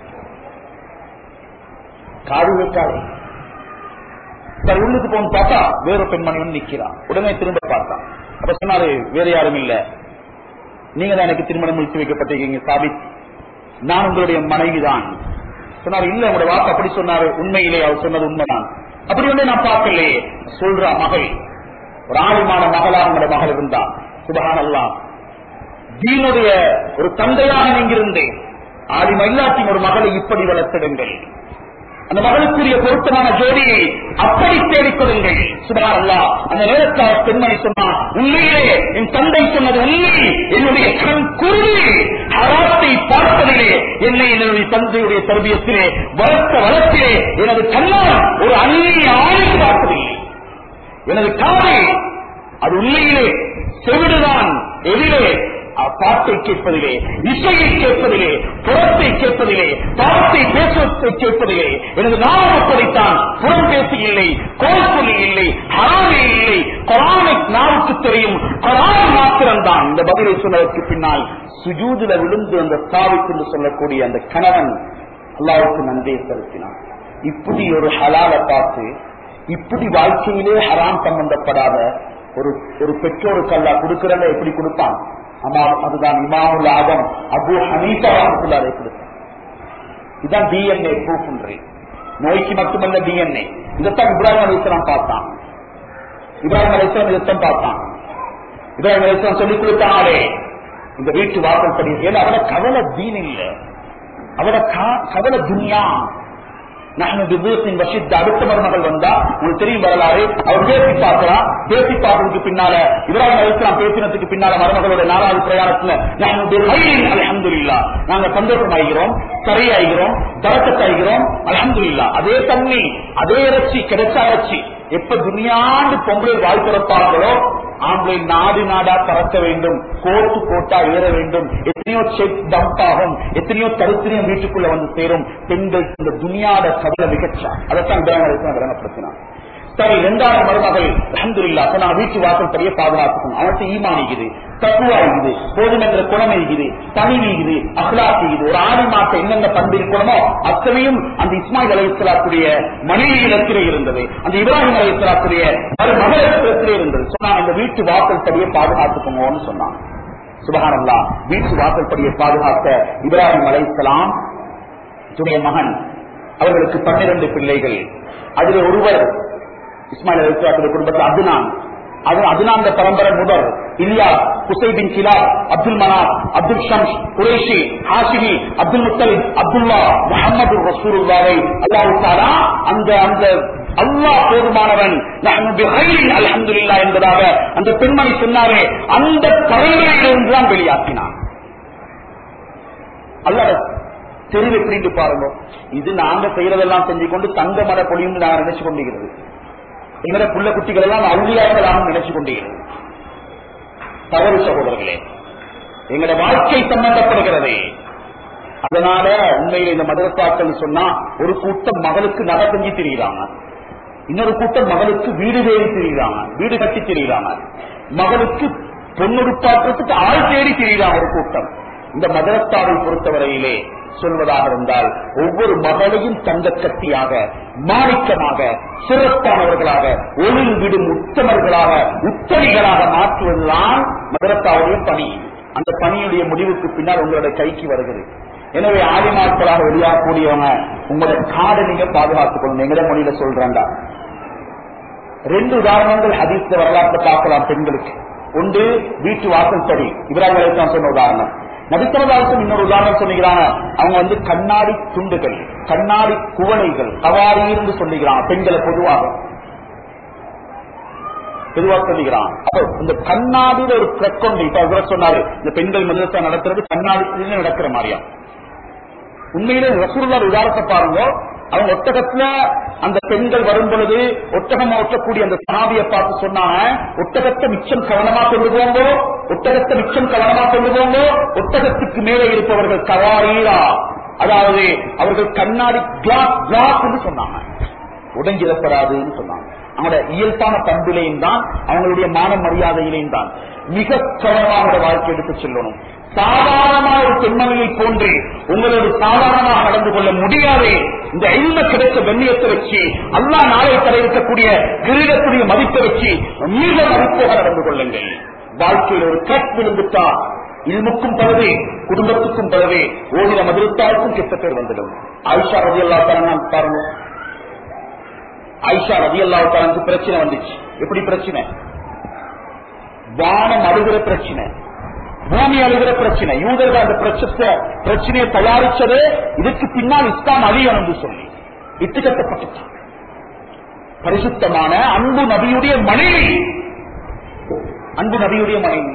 காது வைக்காது சரி உள்ளுக்கு போன்னு பார்த்தா வேற பெண்மணி வந்து நிக்கிறான் உடனே திரும்ப பார்த்தான் அப்ப சொன்னாரு வேற யாரும் இல்ல நீங்க தான் எனக்கு திருமணம் முடித்து வைக்கப்பட்டிருக்கீங்க சாபித் நான் உங்களுடைய மனைவிதான் சொன்னாரு இல்ல உங்களோட வாக்கு அப்படி சொன்னாரு உண்மையிலே அவர் சொன்னது உண்மைதான் அப்படி வந்து நான் பார்க்கலையே சொல்றா மகள் ஒரு ஆளுமான மகளா உங்களோட மகள் இருந்தா சுபகான் அல்லா தீனுடைய ஒரு தந்தையாக நீங்க இருந்தேன் ஆலிமா இல்லாட்டி ஒரு மகளை இப்படி வளர்த்திடுங்கள் அந்த மகளுக்குரிய பொருத்தமான ஜோடியை அப்படி தேடிக்கொள்ளுங்கள் சுபார் அல்லா அந்த நேரத்தில் பெண்மணி சொன்னா உண்மையிலே என் தந்தை சொன்னது உண்மை என்னுடைய கண் குருவி ஹராத்தை பார்ப்பதிலே என்னை என்னுடைய தந்தையுடைய தர்பியத்திலே வளர்த்த வளர்த்திலே எனது கண்ணால் ஒரு அந்நிய ஆணை பார்ப்பதில்லை எனது காதை அது உண்மையிலே செவிடுதான் எதிரே பாட்டை கேட்பதிலே இசையை கேட்பதிலே புறத்தை கேட்பதிலே பாவத்தை பேசுவதை கேட்பதிலே எனது நாமம் அப்படித்தான் புறம் பேசி இல்லை கோல் சொல்லி இல்லை ஹராமே இல்லை கொரானை நாவுக்கு தெரியும் கொரான் மாத்திரம்தான் இந்த பதிலை சொன்னதற்கு பின்னால் சுஜூதுல விழுந்து அந்த சாவித் என்று சொல்லக்கூடிய அந்த கணவன் அல்லாவுக்கு நன்றியை செலுத்தினான் இப்படி ஒரு ஹலாலை பார்த்து இப்படி வாழ்க்கையிலே ஹராம் சம்பந்தப்படாத ஒரு ஒரு பெற்றோருக்கு அல்லா கொடுக்கிறத எப்படி கொடுப்பான் ஆமா அதுதான் இமாமுல் ஆதம் அபு ஹனீஃபா அதை கொடுத்தான் இதுதான் டிஎன்ஏ ப்ரூஃப் நோய்க்கு மட்டுமல்ல டிஎன்ஏ இதைத்தான் இப்ராஹிம் அலிஸ்லாம் பார்த்தான் இப்ராஹிம் அலிஸ்லாம் இதைத்தான் பார்த்தான் இப்ராஹிம் அலிஸ்லாம் சொல்லிக் கொடுத்தாலே இந்த வீட்டு வாசல் படி ஏன்னா அவட கவலை தீன் இல்ல அவட கவலை துனியா அடுத்த மருமகள் வந்தா உங்களுக்கு தெரியும் வரலாறு அவர் பேசி பார்க்கலாம் பேசி பார்த்ததுக்கு பின்னால இப்ராஹிம் அலிஸ்லாம் பேசினதுக்கு பின்னால மருமகளோட நாலாவது பிரயாணத்துல அலமதுல்லா நாங்க சந்தோஷமாகிறோம் சரியாகிறோம் தரக்கத்தாகிறோம் அலமதுல்லா அதே தண்ணி அதே இறைச்சி கிடைச்ச இறைச்சி எப்ப துணியாண்டு பொங்கலை வாழ் பிறப்பார்களோ ஆம்பளை நாடு நாடா பறக்க வேண்டும் கோட்டு கோட்டா ஏற வேண்டும் எத்தனையோ செக் டம்ப் ஆகும் எத்தனையோ தரித்திரியம் வீட்டுக்குள்ள வந்து சேரும் பெண்கள் இந்த துணியாட கவலை மிகச்சா அதைத்தான் விளங்கப்படுத்தினான் சரி இரண்டாவது மருமகள் அஹமதுல்லா நான் வீட்டு வாசல் படியே பாதுகாத்துக்கணும் அவனுக்கு ஈமானிக்குது தக்குவா இருக்குது போதும் என்ற குணம் இருக்குது தனி இருக்குது அஹ்லாக் இருக்குது ஒரு ஆடி மாசம் என்னென்ன பண்பு இருக்கணுமோ அத்தனையும் அந்த இஸ்மாயில் அலைத்தலாக்குடைய மனைவி இடத்திலே இருந்தது அந்த இப்ராஹிம் அலைத்தலாக்குடைய மகள் இடத்திலே இருந்தது சொன்னான் இந்த வீட்டு வாசல் படியே பாதுகாத்துக்கோங்கன்னு சொன்னான் சுபகானல்லா வீட்டு வாசல் படியை பாதுகாத்த இப்ராஹிம் அலைத்தலாம் மகன் அவர்களுக்கு பன்னிரண்டு பிள்ளைகள் அதில் ஒருவர் இஸ்மாயில் அலிஸ்லாத்துடைய குடும்பத்தில் அதுனான் அது அதுனாந்த பரம்பரை முதல் இலியா குசைபின் கிலா அப்துல் மனாப் அப்துல் ஷம்ஸ் குரேஷி ஹாஷிமி அப்துல் முத்தலிப் அப்துல்லா முகமது ரசூலுல்லாவை அல்லாஹு தாலா அந்த அந்த அல்லாஹ் போதுமானவன் அலமதுல்லா என்பதாக அந்த பெண்மணி சொன்னாரே அந்த பரம்பரையிலிருந்து தான் வெளியாக்கினான் அல்லாஹ் தெரிவு எப்படின்னு பாருங்க இது நாங்க செய்யறதெல்லாம் செஞ்சு கொண்டு தங்க மர பொழியும் நாங்க நினைச்சு கொண்டிருக்கிறது எங்கட புள்ள குட்டிகள் எல்லாம் அவுளியாக்களாக நினைச்சு கொண்டிருக்கிறது தவறு சகோதரர்களே எங்கட வாழ்க்கை சம்பந்தப்படுகிறது அதனால உண்மையில இந்த மதரசாக்கள் சொன்னா ஒரு கூட்டம் மகளுக்கு நகை செஞ்சு திரிகிறாங்க இன்னொரு கூட்டம் மகளுக்கு வீடு தேடி திரிகிறாங்க வீடு கட்டி திரிகிறாங்க மகளுக்கு பொண்ணுடுப்பாற்றத்துக்கு ஆள் தேடி திரிகிறாங்க ஒரு கூட்டம் இந்த மதரசாவை பொறுத்தவரையிலே சொல்வதாக இருந்தால் ஒவ்வொரு மகளையும் தங்க கத்தியாக மாணிக்கமாக சிறப்பானவர்களாக ஒளில் விடும் உத்தமர்களாக உத்தரிகளாக மாற்றுவதுதான் மதரசாவுடைய பணி அந்த பணியுடைய முடிவுக்கு பின்னால் உங்களுடைய கைக்கு வருகிறது எனவே ஆலிமாட்களாக வெளியாகக்கூடியவங்க உங்களோட காடை நீங்க பாதுகாத்துக் கொள்ளணும் எங்கட மொழியில சொல்றாங்க ரெண்டு உதாரணங்கள் ஹதீஸ் வரலாற்றை பார்க்கலாம் பெண்களுக்கு ஒன்று வீட்டு வாசல் தடி இப்ராஹிம் அலிஸ்லாம் சொன்ன உதாரணம் நபித்தரதாசம் இன்னொரு உதாரணம் சொல்லுகிறாங்க அவங்க வந்து கண்ணாடி துண்டுகள் கண்ணாடி குவளைகள் கவாரி என்று சொல்லுகிறாங்க பெண்களை பொதுவாக பொதுவா சொல்லுகிறான் அப்ப இந்த கண்ணாடியில ஒரு பிரக்கொண்டு இப்ப அவர் சொன்னாரு இந்த பெண்கள் மதரசா நடத்துறது கண்ணாடி நடக்கிற மாதிரியா உண்மையிலே ரசூல்லா உதாரணத்தை பாருங்க அவங்க ஒட்டகத்துல அந்த பெண்கள் வரும் பொழுது ஒட்டகம் ஓட்டக்கூடிய அந்த சனாபியை பார்த்து சொன்னாங்க ஒட்டகத்தை மிச்சம் கவனமா கொண்டு போங்க ஒட்டகத்தை மிச்சம் கவனமா கொண்டு போங்க ஒட்டகத்துக்கு மேலே இருப்பவர்கள் கவாரீரா அதாவது அவர்கள் கண்ணாடி கிளாஸ் கிளாஸ் என்று சொன்னாங்க உடஞ்சிடப்படாதுன்னு சொன்னாங்க அவங்களோட இயல்பான பண்பிலையும் தான் அவங்களுடைய மான மரியாதையிலையும் தான் மிக கவனமாக வாழ்க்கை எடுத்து செல்லணும் சாதாரணமான ஒரு பெண்மணியை போன்று உங்களோட சாதாரணமாக நடந்து கொள்ள முடியாது இந்த ஐந்த கிடைத்த கண்ணியத்தை வச்சு அல்லா நாளை தர இருக்கக்கூடிய கிரீடத்துடைய மதிப்பை வச்சு மிக மதிப்போக நடந்து கொள்ளுங்கள் வாழ்க்கையில் ஒரு கட் விழுந்துட்டா இல்முக்கும் பலவே குடும்பத்துக்கும் பலவே ஓடின மதுரத்தாருக்கும் கெட்ட பேர் வந்துடும் ஆயிஷா ரதி அல்லா பாருங்க ஆயிஷா ரதி அல்லாவுக்கு பிரச்சனை வந்துச்சு எப்படி பிரச்சனை வானம் அழுகிற பிரச்சனை பூமி அழுகிற பிரச்சனை யூதர்கள் அந்த பிரச்சனை பிரச்சனையை தயாரிச்சது இதுக்கு பின்னால் இஸ்லாம் அழியணும் என்று சொல்லி இட்டு கட்டப்பட்டுட்டான் பரிசுத்தமான அன்பு நபியுடைய மனைவி அன்பு நபியுடைய மனைவி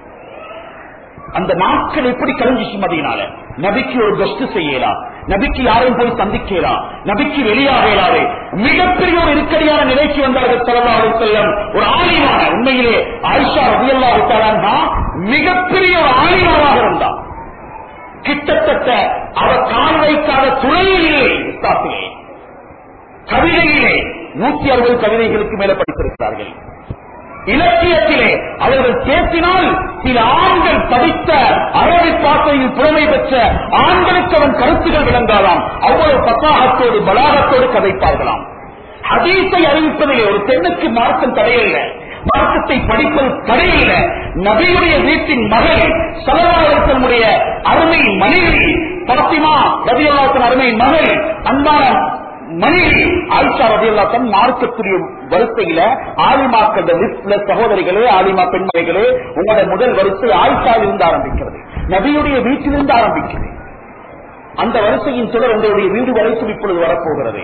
அந்த நாட்கள் எப்படி கழிஞ்சிச்சு மதியினால நபிக்கு ஒரு கஸ்ட் செய்யலாம் நபிக்கு யாரையும் போய் சந்திக்கலாம் நபிக்கு வெளியாகலாது மிகப்பெரிய ஒரு இருக்கடியான நிலைக்கு வந்தார்கள் செலவாக செல்லம் ஒரு ஆலிமான உண்மையிலே ஆயிஷா ரவியல்லா விட்டாரா மிகப்பெரிய ஒரு ஆலிமாவாக இருந்தார் கிட்டத்தட்ட அவர் கால் வைக்காத துறையிலே இஸ்லாத்திலே கவிதையிலே நூத்தி அறுபது கவிதைகளுக்கு மேல படித்திருக்கிறார்கள் இலக்கியத்திலே அவர்கள் பேசினால் சில ஆண்கள் படித்த அரபி பாசையில் புலமை பெற்ற ஆண்களுக்கு அவன் கருத்துகள் விளங்காலாம் அவ்வளவு பத்தாகத்தோடு பலாகத்தோடு கதைப்பார்களாம் ஹதீஸை அறிவிப்பதிலே ஒரு பெண்ணுக்கு மார்க்கம் தடையில்லை மார்க்கத்தை படிப்பது தடையில்ல நபியுடைய வீட்டின் மகள் சலவாளர்களுடைய அருமை மனைவி பாத்திமா ரவியல்லாத்தின் அருமை மகள் அன்பான மனைவி ஆயிஷா ரதியல்லாத்தன் மார்க்கத்துடைய வரிசையில ஆலிமாக்கள் லிஸ்ட்ல சகோதரிகளே ஆலிமா பெண்மணிகளே உங்களோட முதல் வரிசை ஆயிஷாவில் இருந்து ஆரம்பிக்கிறது நபியுடைய வீட்டிலிருந்து ஆரம்பிக்கிறது அந்த வரிசையின் தொடர் உங்களுடைய வீடு வரைக்கும் இப்பொழுது வரப்போகிறது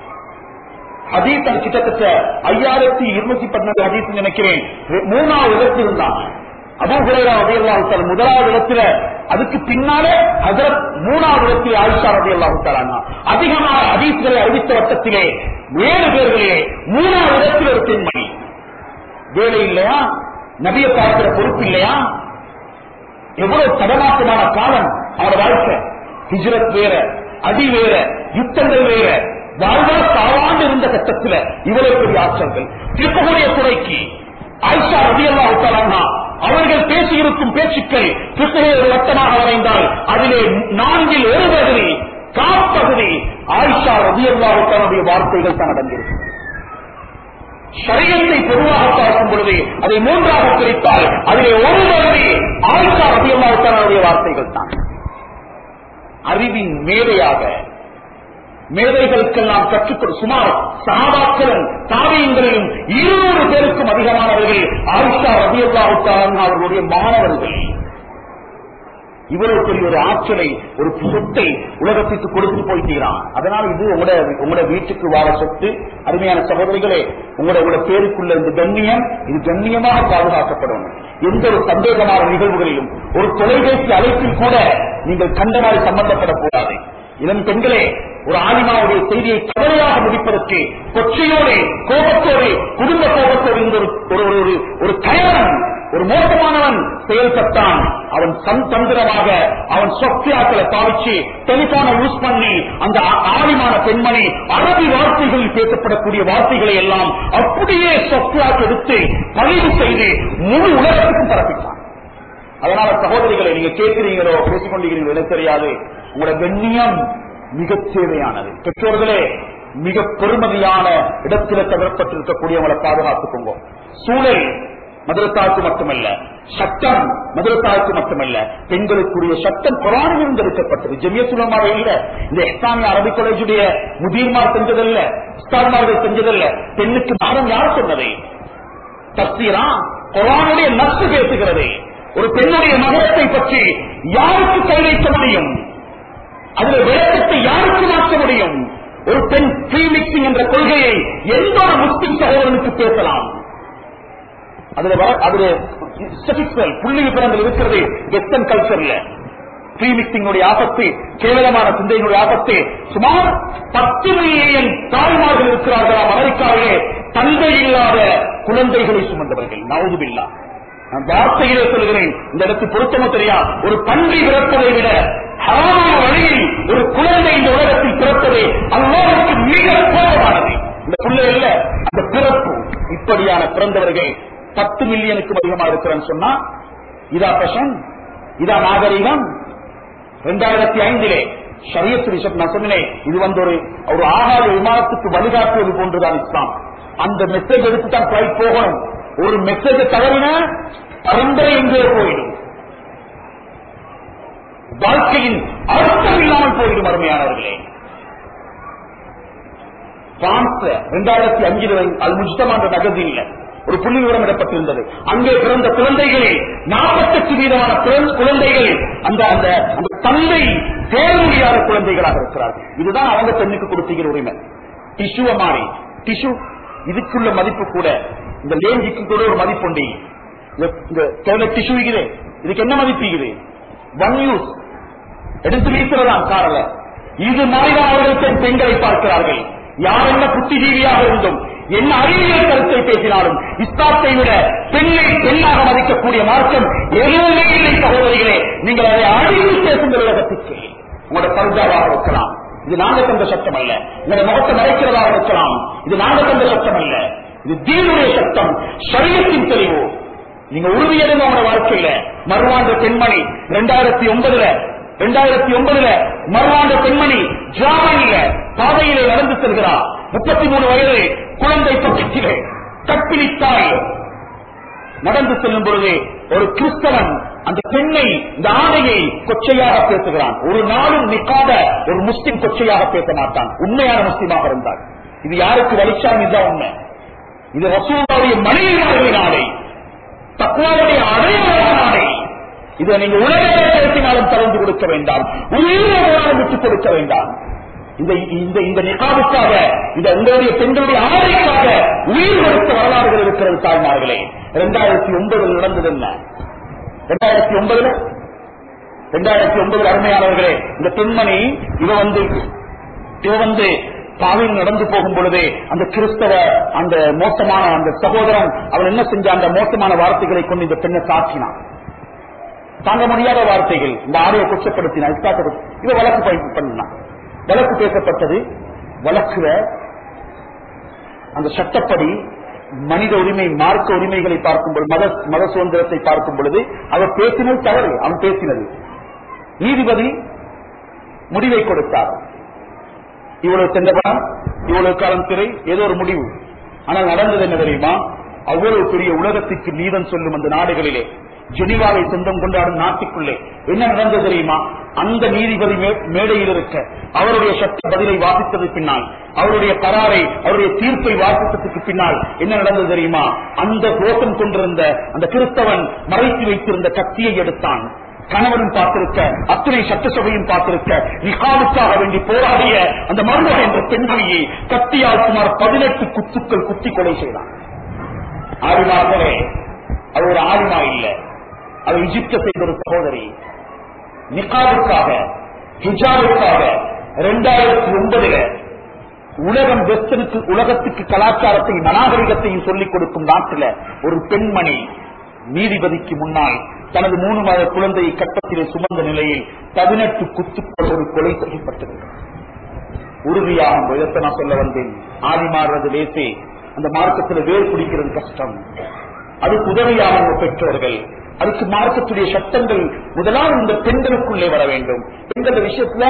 ஹதீஸ் அது கிட்டத்தட்ட ஐயாயிரத்தி இருநூத்தி பதினாறு ஹதீஸ் நினைக்கிறேன் மூணாவது இடத்தில் இருந்தாங்க அபு ஹுரேரா ரதியல்லாஹு முதலாவது இடத்துல அதுக்கு பின்னாலே ஹஜரத் மூணாவது இடத்தில் ஆயிஷா ரதியல்லாஹு தஆலா அதிகமான ஹதீஸ்களை அறிவித்த வட்டத்திலே ஏழு பேர்களே மூணாவது இடத்தில் ஒரு பெண்மணி வேலை இல்லையா நபியை பார்க்கிற பொறுப்பு இல்லையா எவ்வளவு தடமாற்றமான காலம் அவரோட வாழ்க்கை ஹிஜ்ரத் வேற அடி வேற யுத்தங்கள் வேற வாழ்வா சாவாண்டு இருந்த கட்டத்தில் இவ்வளவு பெரிய ஆற்றல்கள் திருப்பகுடைய துறைக்கு ஆயிஷா ரதியல்லா உத்தலானா அவர்கள் பேசியிருக்கும் பேச்சுக்கள் கிறிஸ்தவ ஒரு வட்டமாக வரைந்தால் அதிலே நான்கில் ஒரு பகுதி காப்பகுதி ஆயிஷா ரதியல்லா உத்தனுடைய வார்த்தைகள் தான் அடங்கியிருக்கும் சரியத்தை பொதுவாக பார்க்கும் பொழுது அதை மூன்றாக பிரித்தால் அதிலே ஒரு பகுதி ஆயிஷா ரதியல்லா உத்தனுடைய வார்த்தைகள் தான் அறிவின் மேதையாக மேதைகளுக்கெல்லாம் கற்றுக்கொடு சுமார் சகாபாக்களும் தாவியங்களிலும் இருநூறு பேருக்கும் அதிகமானவர்கள் ஆயிஷா ரபியுல்லாவுத்தாரன் அவர்களுடைய மாணவர்கள் இவ்வளவு பெரிய ஒரு ஆற்றலை ஒரு சொத்தை உலகத்திற்கு கொடுத்து போய்க்கிறான் அதனால் இது உங்களோட உங்களோட வீட்டுக்கு வாழ சொத்து அருமையான சகோதரிகளே உங்களோட உங்களோட பேருக்குள்ள இந்த கண்ணியம் இது கண்ணியமாக பாதுகாக்கப்படணும் எந்த ஒரு சந்தேகமான நிகழ்வுகளிலும் ஒரு தொலைபேசி அழைப்பில் கூட நீங்கள் கண்ட மாதிரி சம்பந்தப்படக்கூடாது இளம் பெண்களே ஒரு ஆலிமாவுடைய செய்தியை கவலையாக முடிப்பதற்கு கொச்சையோடு கோபத்தோடு குடும்ப கோபத்தோடு இந்த ஒரு ஒரு ஒரு ஒரு கயவன் ஒரு மோசமானவன் செயல்பட்டான் அவன் சன் தந்திரமாக அவன் சொத்தியாக்களை பாவிச்சு டெலிபோனை யூஸ் பண்ணி அந்த ஆலிமான பெண்மணி அரபி வார்த்தைகளில் பேசப்படக்கூடிய வார்த்தைகளை எல்லாம் அப்படியே சொத்தியாக்கு எடுத்து பதிவு செய்து முழு உலகத்துக்கும் பரப்பிட்டான் அதனால சகோதரிகளை நீங்க கேட்கிறீங்களோ பேசிக் கொண்டிருக்கிறீங்களோ எனக்கு தெரியாது உங்களோட கண்ணியம் மிக தேவையானது பெற்றோர்களே மிக பெருமதியான இடத்தில தவிரப்பட்டிருக்கக்கூடியவங்களை பாதுகாத்துக்கோங்க சூழல் மதுரத்தாவுக்கு மட்டுமல்ல சட்டம் மதுரத்தாவுக்கு மட்டுமல்ல பெண்களுக்குரிய சட்டம் குரானில் இருந்து எடுக்கப்பட்டது ஜெமியசுலமாக இல்ல இந்த இஸ்லாமிய அரபி காலேஜுடைய முதிர்மார் செஞ்சதல்ல உஸ்தாத்மார்கள் செஞ்சதல்ல பெண்ணுக்கு மரம் யார் சொன்னது தஸ்தீரா குரானுடைய நஷ்டு பேசுகிறது ஒரு பெண்ணுடைய நகரத்தை பற்றி யாருக்கு கை வைக்க முடியும் அதுல விளக்கத்தை யாருக்கு மாற்ற முடியும் ஒரு பெண் ப்ரீமிக்சிங் என்ற கொள்கையை எந்த ஒரு முஸ்லிம் சகோதரனுக்கு பேசலாம் அதுல வர அதுல statistical, புள்ளி விவரங்கள் இருக்கிறது வெஸ்டர்ன் கல்ச்சர்ல ப்ரீமிக்சிங்களுடைய ஆபத்து கேவலமான சிந்தையினுடைய ஆபத்து சுமார் பத்து மில்லியன் தாய்மார்கள் இருக்கிறார்களாம் அமெரிக்காவிலே தந்தை இல்லாத குழந்தைகளை சுமந்தவர்கள் நவுதுபில்லா நான் வார்த்தையிலே சொல்கிறேன் இந்த இடத்து பொருத்தமோ தெரியா ஒரு பன்றி பிறப்பதை விட ஹராமான வழியில் ஒரு குழந்தை இந்த உலகத்தில் பிறப்பதே அல்லாவுக்கு மிக கோபமானது இந்த பிள்ளை இல்ல அந்த பிறப்பு இப்படியான பிறந்தவர்கள் பத்து மில்லியனுக்கும் அதிகமா இருக்கிறேன்னு சொன்னா இதா பஷன் இதா நாகரிகம் இரண்டாயிரத்தி ஐந்திலே ஷரியத் ரிஷப் நான் சொன்னேன் இது வந்து ஒரு ஒரு ஆகாய விமானத்துக்கு வழிகாட்டுவது போன்றுதான் இஸ்லாம் அந்த மெசேஜ் எடுத்து தான் பிளைட் போகணும் ஒரு மெசேஜ் தவறின பரம்பரை எங்கே போயிடும் வாழ்க்கையின் அர்த்தம் இல்லாமல் போயிடும் அருமையானவர்களே பிரான்ஸ்ல இரண்டாயிரத்தி அஞ்சில் அல் முஜ்தமான நகதியில் ஒரு புள்ளி விவரம் இடப்பட்டிருந்தது அங்கே பிறந்த குழந்தைகளில் நாற்பத்தெட்டு வீதமான பிறந்த குழந்தைகள் அந்த அந்த அந்த தந்தை தேர முடியாத குழந்தைகளாக இருக்கிறார்கள் இதுதான் அவங்க பெண்ணுக்கு கொடுத்துகிற உரிமை டிஷ்யூவை மாறி டிஷ்யூ இதுக்குள்ள மதிப்பு கூட இந்த லேஞ்சிக்கு கூட ஒரு மதிப்பு உண்டு இந்த- இந்த டொய்லெட் டிஷ்யூ இது இதுக்கு என்ன மதிப்பு இது ஒன் யூஸ் எடுத்து வீசுறதாம் காரல இது மாதிரிதான் அவர்கள் பெண் பெண்களை பார்க்கிறார்கள் யார் என்ன புத்திஜீவியாக இருந்தும் என்ன அறிவியல் கருத்தை பேசினாலும் இஸ்லாத்தை விட பெண்ணை பெண்ணாக மதிக்கக்கூடிய மார்க்கம் எதுவுமே இல்லை சகோதரிகளே நீங்கள் அதை அழிவு பேசுகிற உலகத்துக்கு உங்களோட பஞ்சாபாக இருக்கலாம் இது நாங்க தந்த சட்டம் அல்ல உங்களோட முகத்தை மறைக்கிறதாக இருக்கலாம் இது நாங்க தந்த சட்டம் அல்ல இது தீனுடைய சட்டம் சரீரத்தின் தெளிவு நீங்க உறுதியடைந்த உங்களோட வாழ்க்கையில மறுவாண்ட பெண்மணி ரெண்டாயிரத்தி ஒன்பதுல ரெண்டாயிரத்தி ஒன்பதுல மறுவாண்ட பெண்மணி ஜாமனில பாதையிலே நடந்து செல்கிறார் முப்பத்தி மூணு வயது குழந்தை பக்கத்திலே கற்பிணி தாய் நடந்து செல்லும் பொழுது ஒரு கிறிஸ்தவன் அந்த பெண்ணை இந்த ஆணையை கொச்சையாக பேசுகிறான் ஒரு நாளும் நிக்காத ஒரு முஸ்லிம் கொச்சையாக பேச மாட்டான் உண்மையான முஸ்லிமாக இருந்தால் இது யாருக்கு வலிச்சாலும் இதுதான் உண்மை இது ரசூலுடைய மனைவியுடைய நாடை தக்குவாவுடைய அடையாள நாடை இதை நீங்க உலகத்தை பேசினாலும் தளர்ந்து கொடுக்க வேண்டாம் உயிரோடு விட்டுக் கொடுக்க வேண்டாம் இந்த இந்த இந்த நிகாவுக்காக இந்த உங்களுடைய பெண்களுடைய ஆணைக்காக உயிர் கொடுத்த வரலாறுகள் இருக்கிறது தாய்மார்களே இரண்டாயிரத்தி ஒன்பதில் நடந்தது என்ன இரண்டாயிரத்தி ஒன்பதுல இரண்டாயிரத்தி ஒன்பது அருமையானவர்களே இந்த பெண்மணி இவ வந்து இவ வந்து பாவையில் நடந்து போகும் பொழுது அந்த கிறிஸ்தவ அந்த மோசமான அந்த சகோதரன் அவன் என்ன செஞ்ச அந்த மோசமான வார்த்தைகளை கொண்டு இந்த பெண்ணை சாட்சினான் தாங்க முடியாத வார்த்தைகள் இந்த ஆடையை குற்றப்படுத்தினான் இஸ்லாத்தை இவ வழக்கு பயன் பண்ணினான் வழக்கு பேசப்பட்டது வழக்குல அந்த சட்டப்படி மனித உரிமை மார்க்க உரிமைகளை பார்க்கும் பொழுது மத மத சுதந்திரத்தை பார்க்கும் பொழுது அவர் பேசினது தவறு அவன் பேசினது நீதிபதி முடிவை கொடுத்தார் இவ்வளவு சென்றபடம் இவ்வளவு காலம் திரை ஏதோ ஒரு முடிவு ஆனால் நடந்தது என்ன தெரியுமா அவ்வளவு பெரிய உலகத்திற்கு நீதம் சொல்லும் அந்த நாடுகளிலே ஜெனிவாவை சொந்தம் கொண்டாடும் நாட்டுக்குள்ளே என்ன நடந்தது தெரியுமா அந்த நீதிபதி மே- மேடையில் இருக்க அவருடைய சட்ட பதிலை வாசித்தது பின்னால் அவருடைய கராரை அவருடைய தீர்ப்பை வாசித்ததுக்கு பின்னால் என்ன நடந்தது தெரியுமா அந்த கோஷம் கொண்டிருந்த அந்த கிறிஸ்தவன் மறைத்து வைத்திருந்த கத்தியை எடுத்தான் கணவனும் பார்த்திருக்க அத்தனை சட்டசபையும் பார்த்திருக்க நிகாவுக்காக வேண்டி போராடிய அந்த மருமக என்ற பெண்மணியை கத்தியால் சுமார் பதினெட்டு குத்துக்கள் குத்தி கொலை செய்தான் ஆலிமார்களே அவர் ஒரு ஆலிமா இல்ல அவர் இஜிப்த செய்த ஒரு சகோதரி நிகாவுக்காக ஹிஜாவுக்காக இரண்டாயிரத்தி ஒன்பதுல உலகம் வெஸ்டனுக்கு உலகத்துக்கு கலாச்சாரத்தையும் நாகரிகத்தையும் சொல்லிக் கொடுக்கும் நாட்டில் ஒரு பெண்மணி நீதிபதிக்கு முன்னால் தனது மூணு மாத குழந்தையை கட்டத்திலே சுமந்த நிலையில் பதினெட்டு குத்துக்கள் ஒரு கொலை செய்யப்பட்டது உறுதியாகும் விதத்தை நான் சொல்ல வந்தேன் ஆதி மாறுறது லேசே அந்த மார்க்கத்தில் வேர் பிடிக்கிறது கஷ்டம் அதுக்கு உதவியாக உங்க பெற்றோர்கள் அதுக்கு மார்க்கத்துடைய சட்டங்கள் முதலாவது இந்த பெண்களுக்குள்ளே வர வேண்டும் பெண்கள் விஷயத்துல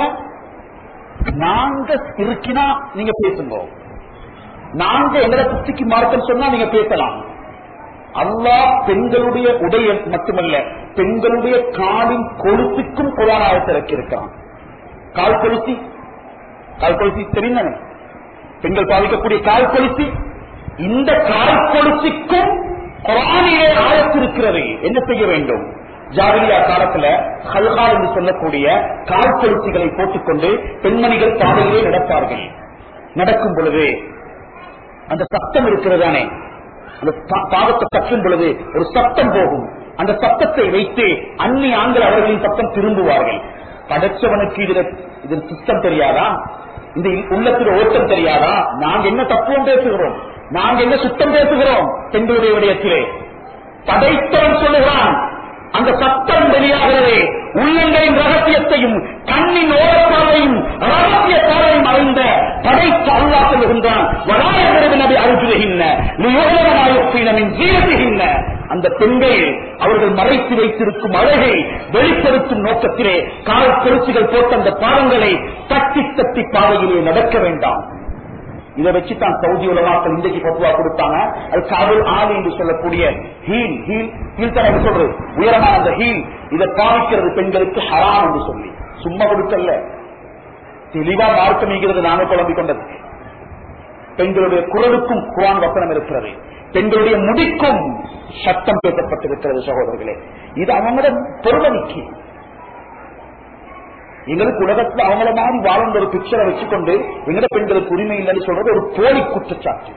நாங்க இருக்கினா நீங்க பேசுங்க நாங்க எங்களை புத்திக்கு மார்க்கம் சொன்னா நீங்க பேசலாம் அல்லாஹ் பெண்களுடைய உடைய மட்டுமல்ல பெண்களுடைய காலின் கொழுத்துக்கும் குரானாக திறக்கிருக்கான் கால் கொளுத்தி கால் கொளுத்தி தெரிந்தன பெண்கள் பாதிக்கக்கூடிய கால் கொளுத்தி இந்த கால் கொளுத்திக்கும் குரானிலே ஆயத்திருக்கிறது என்ன செய்ய வேண்டும் ஜாகிலியா காலத்துல ஹல்கா என்று சொல்லக்கூடிய கால் கொளுத்திகளை போட்டுக்கொண்டு பெண்மணிகள் பாதையிலே நடப்பார்கள் நடக்கும் பொழுது அந்த சத்தம் இருக்கிறதானே அந்த பா- பாவத்தை தற்றும் பொழுது ஒரு சத்தம் போகும் அந்த சத்தத்தை வைத்து அந்நிய ஆண்கள் அவர்களின் சத்தம் திரும்புவார்கள் படைச்சவனுக்கு இதுல இது சிஸ்டம் தெரியாதா இந்த உள்ளத்தில் ஓட்டம் தெரியாதா நாங்க என்ன தத்துவம் பேசுகிறோம் நாங்க என்ன சுத்தம் பேசுகிறோம் பெண்களுடைய விடயத்திலே படைத்தவன் சொல்லுகிறான் அந்த சத்தம் வெளியாகிறதே உள்ளங்களின் ரகசியத்தையும் கண்ணின் ஓரப்பாதையும் ரகசிய பாதையும் அறிந்த படைத்த அல்லா சொல்லுகின்றான் வராயகிறது நபி அருஜுகின்ற நியோகமாயுப்பினமின் ஜீவத்துகின்ற அந்த பெண்கள் அவர்கள் மறைத்து வைத்திருக்கும் அழகை வெளிப்படுத்தும் நோக்கத்திலே கால் பெருசுகள் போட்ட அந்த பாதங்களை தட்டி தட்டி பாதையிலே நடக்க வேண்டாம் இதை வச்சுதான் சவுதி உலமாக்கள் இன்றைக்கு பத்துவா கொடுத்தாங்க அது காவல் ஆள் என்று சொல்லக்கூடிய ஹீல் ஹீல் ஹீல் தான் சொல்றது உயரமான அந்த ஹீல் இதை பாவிக்கிறது பெண்களுக்கு ஹராம் என்று சொல்லி சும்மா கொடுக்கல தெளிவா மார்க்கமிக்கிறது நானே குழம்பிக் கொண்டது பெண்களுடைய குரலுக்கும் குரான் வசனம் இருக்கிறது பெண்களுடைய முடிக்கும் சட்டம் பேசப்பட்டிருக்கிறது சகோதரர்களே இது அவங்களோட பொருளமைக்கு எங்களுக்கு உலகத்துல அவங்கள மாதிரி வாழ்ந்த ஒரு பிக்சரை வச்சுக்கொண்டு எங்கட பெண்களுக்கு உரிமை இல்லைன்னு சொல்றது ஒரு போலி குற்றச்சாட்டு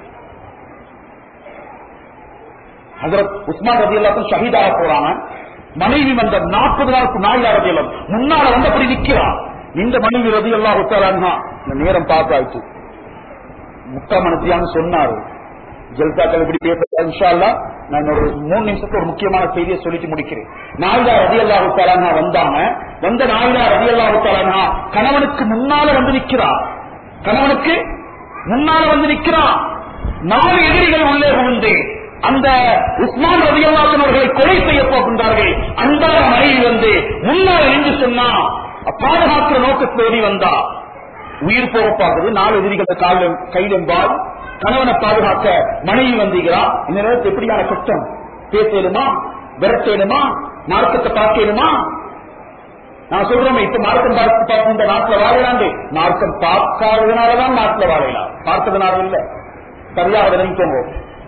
ஹசரத் உஸ்மான் ரதி எல்லாத்தையும் ஷஹீதாக போறாங்க மனைவி வந்த நாற்பது நாளுக்கு நாயிலா ரதி எல்லாம் முன்னால வந்து அப்படி நிக்கிறான் இந்த மனைவி ரதி எல்லாம் ஒத்தாராங்க இந்த நேரம் பார்த்தாச்சு முக்கால் மனத்தியான்னு சொன்னாரு ஜல்சாக்கள் இப்படி பேச இன்ஷா அல்லாஹ் நான் இன்னொரு மூணு நிமிஷத்துக்கு ஒரு முக்கியமான செய்தியை சொல்லிட்டு முடிக்கிறேன் நாயிலா ரதி அல்லாஹு தாலானா வந்தாங்க வந்த நாயிலா ரதி அல்லாஹு தாலானா கணவனுக்கு முன்னால வந்து நிக்கிறா கணவனுக்கு முன்னால வந்து நிக்கிறா நாலு எதிரிகள் உள்ளே புகுந்து அந்த உஸ்மான் ரதி அவர்களை கொலை செய்ய போகின்றார்கள் அன்பான மனைவி வந்து முன்னால் என்று சொன்னா பாதுகாக்கிற நோக்கத்தில் ஓடி வந்தா உயிர் போக பார்க்குது நாலு எதிரிகளை காலிலும் கையிலெம்பால் கணவனை பாதுகாக்க மனைவி வந்தீங்களா இந்த நேரத்தில் எப்படியான கஷ்டம் பேசணுமா விரட்டணுமா மார்க்கத்தை பார்க்கணுமா நான் சொல்றோம் இப்ப மார்க்கம் பார்த்து பார்த்து இந்த நாட்டில் வாழலாண்டு மார்க்கம் பார்க்காததுனாலதான் நாட்டில் வாழலாம் பார்த்ததுனால இல்ல சரியாக நினைக்கோங்க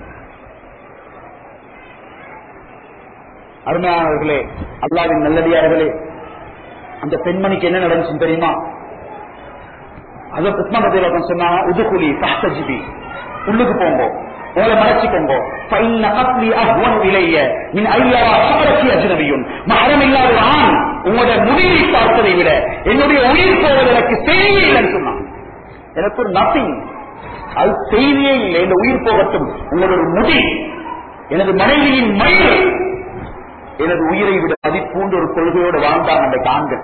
அருமையானவர்களே அல்லாவின் நல்லடியார்களே அந்த பெண்மணிக்கு என்ன நடந்துச்சு தெரியுமா அதற்கு உஸ்மான் ரதியல்லாஹு சொன்னாங்க உதுகுலி தஹ்தஜிபி உள்ளுக்கு போங்க உங்களை மறைச்சிக்கோங்க ஃபைன்ன கத்லி அஹ்வன் இலைய மின் ஐயாவா ஷஹரத்தி அஜ்னபியுன் மஹரம் இல்லாத ஒரு ஆண் உங்களுடைய முடிவை பார்ப்பதை விட என்னுடைய உயிர் போவது எனக்கு செய்தியே இல்லைன்னு சொன்னான் எனக்கு ஒரு நத்திங் அது செய்தியே இல்லை இந்த உயிர் போகட்டும் உங்களுடைய ஒரு முடி எனது மனைவியின் மயில் எனது உயிரை விட மதிப்பூண்டு ஒரு கொள்கையோடு வாழ்ந்தாங்க அந்த ஆண்கள்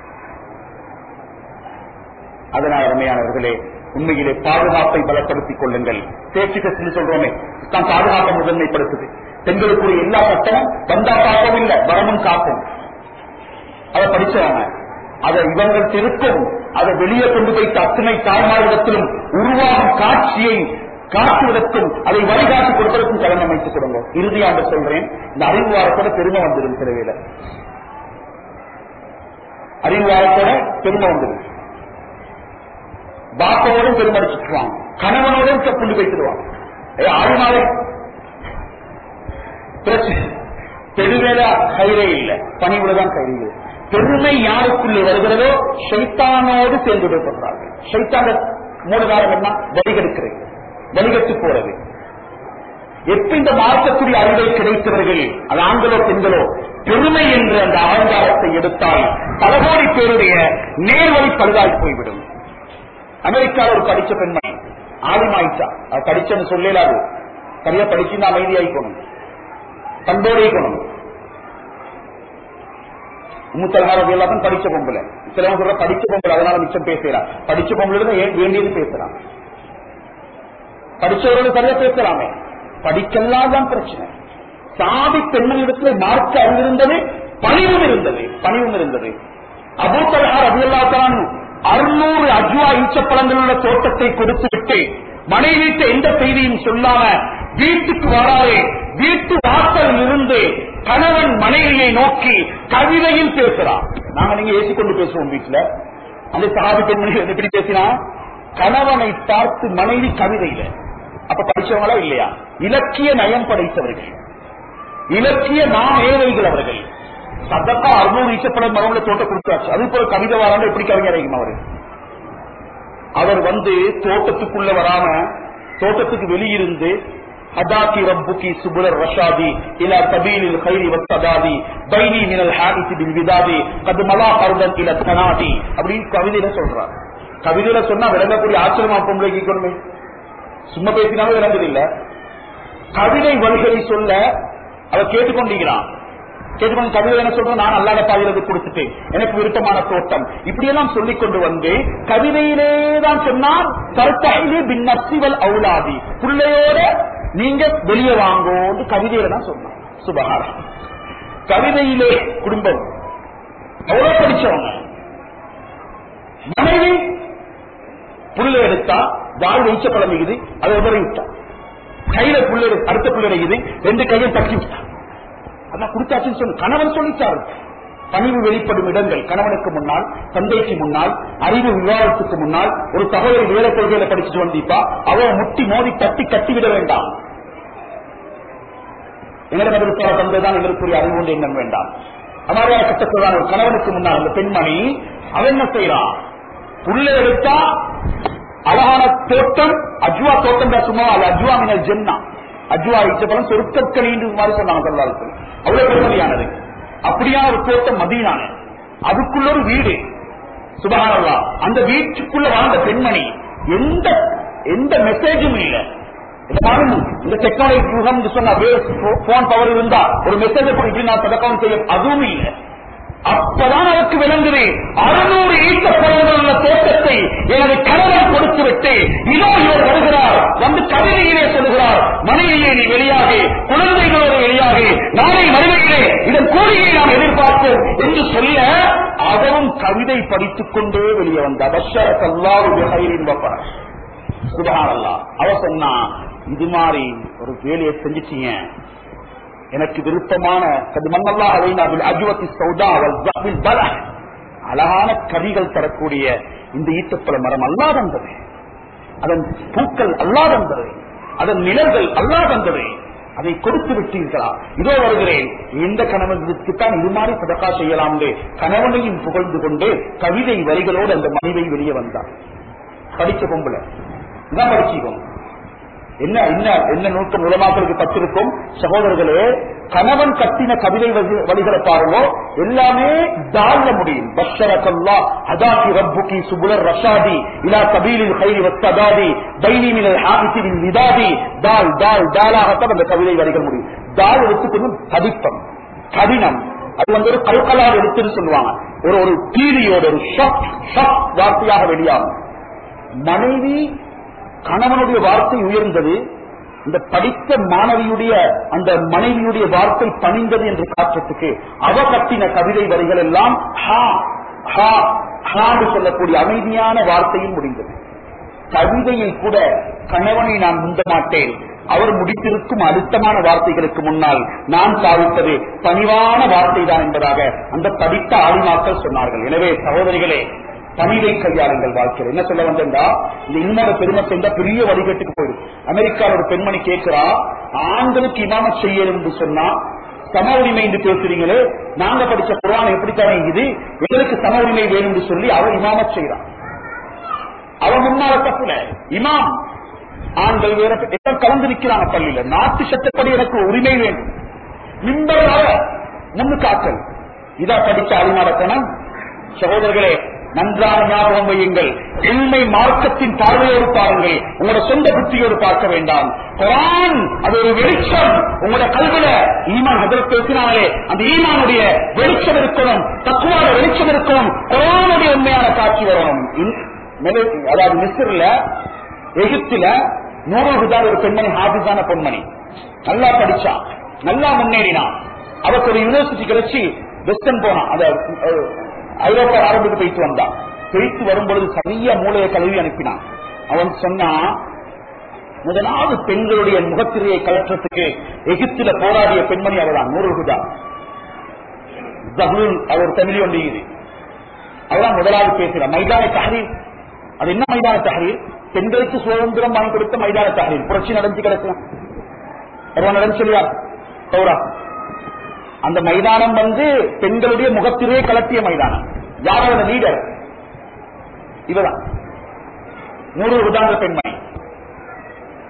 அதனால் அருமையானவர்களே உண்மையிலே பாதுகாப்பை பலப்படுத்திக் கொள்ளுங்கள் சேஃப்டி டெஸ்ட் சொல்றோமே தான் பாதுகாப்பை முதன்மைப்படுத்துது பெண்களுக்குரிய எல்லா சட்டமும் வந்தா காக்கவும் இல்லை வரமும் காக்கும் அதை படிச்சவங்க அதை இவங்கள் திருக்கும் அதை வெளியே கொண்டு போய் அத்தனை தாய்மாரிடத்திலும் உருவாகும் காட்சியை காட்டுவதற்கும் அதை வழிகாட்டி கொடுப்பதற்கும் கடன் அமைத்துக் கொடுங்க இறுதியாக சொல்றேன் இந்த அறிவு வாரத்தோட பெருமை வந்துடும் சில வேலை அறிவு வாரத்தோட பெருமை வந்துடும் பாப்பாவோடும் பெருமடிச்சுக்குவாங்க கணவனோடும் புள்ளி வைத்துடுவாங்க ஆழ்நாளே பிரச்சனை பெருவேலா கயிறே இல்ல பணிவுலதான் கயிறு பெருமை யாருக்குள்ளே வருகிறதோ ஷைத்தானோடு சேர்ந்து விடப்படுறார்கள் ஷைத்தான மூலகாரம் என்ன வழிகெடுக்கிறது வழிகட்டு போறது எப்ப இந்த மாற்றக்கூடிய அறிவை கிடைத்தவர்கள் அது ஆண்களோ பெண்களோ பெருமை என்ற அந்த அலங்காரத்தை எடுத்தால் பல கோடி பேருடைய நேர்வழி பழுதாய் போய்விடும் அமெரிக்காவில் ஒரு படிச்ச பெண்மணி ஆலிமாயிட்டா அது படிச்சன்னு சொல்லலாது சரியா படிச்சுன்னா அமைதியாயிக்கணும் பண்போடு இருக்கணும் முத்தலகாரது எல்லாத்தையும் படிச்ச பொம்பளை சிலவங்க சொல்ற படிச்ச பொம்பளை அதனால மிச்சம் பேசுறான் படிச்ச பொம்பளை தான் ஏன் வேண்டியது பேசுறான் படிச்சவர்கள் சரியா பேசலாமே படிக்கலாம் தான் பிரச்சனை சாதி பெண்களிடத்துல மார்க்க அறிவிருந்தது பணிவும் இருந்தது பணிவும் இருந்தது அபூத்தலகார் அபியல்லாத்தான் அறுநூறு அஜுவா ஈச்சப்பழங்கள் உள்ள தோட்டத்தை கொடுத்து விட்டு மனைவிட்டு எந்த செய்தியும் சொல்லாம வீட்டுக்கு வராதே வீட்டு வாசலில் இருந்து கணவன் மனைவியை நோக்கி கவிதையில் பேசுறான் நாங்க நீங்க ஏசிக்கொண்டு பேசுவோம் வீட்டுல அந்த சாதி பெண்மணி எப்படி பேசினா கணவனை பார்த்து மனைவி கவிதையில அப்ப படிச்சவங்களா இல்லையா இலக்கிய நயம் படைத்தவர்கள் இலக்கிய நாம் ஏழைகள் அவர்கள் சதக்கா அறுநூறு ஈச்சப்படம் மரம்ல தோட்ட கொடுத்தாச்சு அது போல கவிதை வராம எப்படி கவிஞரைக்கும் அவரு அவர் வந்து தோட்டத்துக்குள்ள வராம தோட்டத்துக்கு வெளியிருந்து ஹதாக்கி ரப்புக்கி சுபுலர் ரஷாதி இலா சபீலில் கைரி வத்ததாதி பைனி மினல் ஹாடிசி பில் விதாதி கது மலா பருதன் இல தனாதி அப்படின்னு கவிதையில சொல்றார் கவிதையில சொன்னா விளங்கக்கூடிய ஆச்சரியமா பொம்பளைக்கு கொண்டு சும்மா பேசினாலும் விளங்குது இல்ல கவிதை வழிகளை சொல்ல அவ கேட்டுக்கொண்டிருக்கிறான் கேட்டுக்கொண்டு கவிதை என்ன சொல்றோம் நான் அல்லாத பாதையில கொடுத்துட்டேன் எனக்கு விருப்பமான தோட்டம் இப்படியெல்லாம் சொல்லிக் கொண்டு வந்து கவிதையிலே தான் சொன்னான் கருத்தாயிலே பின் நப்சிவல் அவுலாதி பிள்ளையோட நீங்க வெளியே வாங்கோன்னு கவிதையில தான் சொன்னான் சுபகாரம் கவிதையிலே குடும்பம் அவ்வளவு படிச்சவங்க மனைவி புள்ள எடுத்தா வாழ் வைச்ச பழமிக்குது அதை உதறி விட்டா கையில புள்ள எடுத்து- அடுத்த புள்ள இருக்குது ரெண்டு கையை தட்டி விட்டா அதான் கொடுத்தாச்சுன்னு சொல்லு கணவன் சொல்லிட்டாரு பணிவு வெளிப்படும் இடங்கள் கணவனுக்கு முன்னால் தந்தைக்கு முன்னால் அறிவு விவாதத்துக்கு முன்னால் ஒரு சகோதரி வேலை கொள்கையில படிச்சுட்டு வந்திப்பா அவ முட்டி மோதி தட்டி கட்டிவிட வேண்டாம் எங்களுக்கு இருப்பார தந்தைதான் எங்களுக்குரிய அறிவு கொண்டு எண்ணம் வேண்டாம் அமாரியா கட்டத்துதான் ஒரு கணவனுக்கு முன்னால் அந்த பெண்மணி அவன் என்ன செய்யறான் புள்ள எடுத்தா அழகான தோட்டம் அஜ்வா தோட்டம் தான் சும்மா அது அஜ்வா மினல் ஜென்னா அஜ்வா இச்சப்படம் சொருக்கற்களின்னு மாதிரி சொன்னாங்க சொல்லாருக்கு அவ்வளவு பெருமதியானது அப்படியான ஒரு தோட்டம் மதியனான அதுக்குள்ள ஒரு வீடு சுபகானல்லா அந்த வீட்டுக்குள்ள வாழ்ந்த பெண்மணி எந்த எந்த மெசேஜும் இல்லை இந்த பாருங்க, இந்த டெக்னாலஜி யுகம் சொன்னா போன் பவர் இருந்தா ஒரு மெசேஜ் இப்படி நான் பதக்கம் செய்ய அதுவும் இல்லை அப்பதான் அவருக்கு விளங்குது அறுநூறு ஈட்ட பழங்கள் உள்ள தோட்டத்தை எனது கணவன் கொடுத்து விட்டு இதோ இவர் வருகிறார் வந்து கவிதையிலே சொல்கிறார் மனைவியே நீ வெளியாகி குழந்தைகளோடு வெளியாகி நாளை மறுமையிலே இதன் கூலியை நாம் எதிர்பார்ப்போம் என்று சொல்ல அவரும் கவிதை படித்துக் கொண்டே வெளியே வந்தார் பஷர கல்லாவு விஹைரின் வப்பர் சுபஹானல்லா அவ சொன்னா இது மாதிரி ஒரு வேலையை செஞ்சுட்டீங்க எனக்கு விருப்பமான கது மன்னல்லா அலைனாவில் அஜுவத்தி சௌதா வல் ஜஹ்வில் பல அழகான கவிகள் தரக்கூடிய இந்த ஈட்டப்பழ மரம் அல்லா தந்தது அதன் பூக்கள் அல்லா தந்தது அதன் நிழல்கள் அல்லா தந்தது அதை கொடுத்து விட்டீர்களா இதோ வருகிறேன் எந்த கணவனுக்குத்தான் இது மாதிரி சதக்கா செய்யலாம் என்று கணவனையும் புகழ்ந்து கொண்டு கவிதை வரிகளோடு அந்த மனைவை வெளியே வந்தார் படிச்ச பொம்பளை இதான் படிச்சுக்கோங்க என்ன என்ன என்ன நூற்று உலமாக்களுக்கு பத்திருக்கும் சகோதரர்களே கணவன் கட்டின கவிதை வரி- வரிகளை பாருங்க எல்லாமே தாழ்ல முடியும் பஷரக்கல்லா அதாக்கி ரப்புக்கி சுபுலர் ரஷாதி இலா கபீலில் கைரி வத்ததாதி பைனி மினல் ஹாபிசின் விதாதி தால் தால் தாலாகத்தான் அந்த கவிதை வரிகள் முடியும் தால் எடுத்துக்கொண்டு தடிப்பம் கடினம் அது வந்து ஒரு கல்கலால் எடுத்துன்னு சொல்லுவாங்க ஒரு ஒரு பீலியோட ஒரு ஷாக் ஷாக் வார்த்தையாக வெளியாகும் மனைவி கணவனுடைய வார்த்தை உயர்ந்தது இந்த படித்த மாணவியுடைய அந்த மனைவியுடைய வார்த்தை பணிந்தது என்று காட்டுறதுக்கு அவ கட்டின கவிதை வரிகள் எல்லாம் ஹா ஹா ஹான்னு சொல்லக்கூடிய அமைதியான வார்த்தையில் முடிந்தது கவிதையில் கூட கணவனை நான் முந்த மாட்டேன் அவர் முடித்திருக்கும் அழுத்தமான வார்த்தைகளுக்கு முன்னால் நான் சாதித்தது பணிவான வார்த்தை தான் என்பதாக அந்த படித்த ஆலிமாக்கள் சொன்னார்கள் எனவே சகோதரிகளே பணிவை கையாளுங்கள் வாழ்க்கையில் என்ன சொல்ல வந்தா இந்த இன்னொரு பெருமை செஞ்சா பெரிய வழிகட்டுக்கு போயிடும் அமெரிக்காவில் ஒரு பெண்மணி கேட்கிறா ஆண்களுக்கு இமாமத் செய்ய என்று சொன்னா சம உரிமை என்று பேசுறீங்களே நாங்க படிச்ச குரான் எப்படித்தான் இது எங்களுக்கு சம உரிமை வேணும் என்று சொல்லி அவர் இமாமத் செய்யறான் அவன் முன்னால தப்புல இமாம் ஆண்கள் வேற எல்லாம் கலந்து நிக்கிறாங்க பள்ளியில நாட்டு சட்டப்படி எனக்கு உரிமை வேண்டும் மின்பராக முன்னு காக்கல் இதா படிச்ச அழிமாடத்தனம் சகோதரர்களே நன்றாக ஞாபகம் வையுங்கள் எல்மை மார்க்கத்தின் பார்வையோடு பாருங்கள் உங்களோட சொந்த புத்தியோடு பார்க்க வேண்டாம் குரான் அது ஒரு வெளிச்சம் உங்களோட கல்வில ஈமான் ஹதரத் பேசினாலே அந்த ஈமானுடைய வெளிச்சம் இருக்கணும் தக்குவான வெளிச்சம் இருக்கணும் குரானுடைய உண்மையான காட்சி வரணும் இன்- மெல- அதாவது மிஸ்ரில் எகிப்தில நூறுதான் ஒரு பெண்மணி ஹாபிஸான பெண்மணி நல்லா படிச்சா நல்லா முன்னேறினா அவருக்கு ஒரு யூனிவர்சிட்டி கிடைச்சி வெஸ்டர்ன் போனா அந்த அஹ், ஐரோப்பா ஆரம்பத்துக்கு போயிட்டு வந்தான் போயிட்டு வரும்பொழுது சரியா மூளையை கழுவி அனுப்பினான் அவன் சொன்னா முதலாவது பெண்களுடைய முகத்திரையை கலற்றத்துக்கு எகிப்தில போராடிய பெண்மணி அவர்தான் நூறுகுதா ஜஹூல் அவர் தமிழ் ஒன்று இது அவர்தான் முதலாவது பேசுகிறார் மைதான தஹரீர் அது என்ன மைதான தஹரீர் பெண்களுக்கு சுதந்திரம் வாங்கி கொடுத்த மைதான தஹரீர் புரட்சி நடந்து கிடக்கும் ஒருவன் நடந்து சொல்லியா சௌரா அந்த மைதானம் வந்து பெண்களுடைய முகத்திலே கலட்டிய மைதானம் யாரோட லீடர் இவதான் நூறு உதாரண பெண்மணி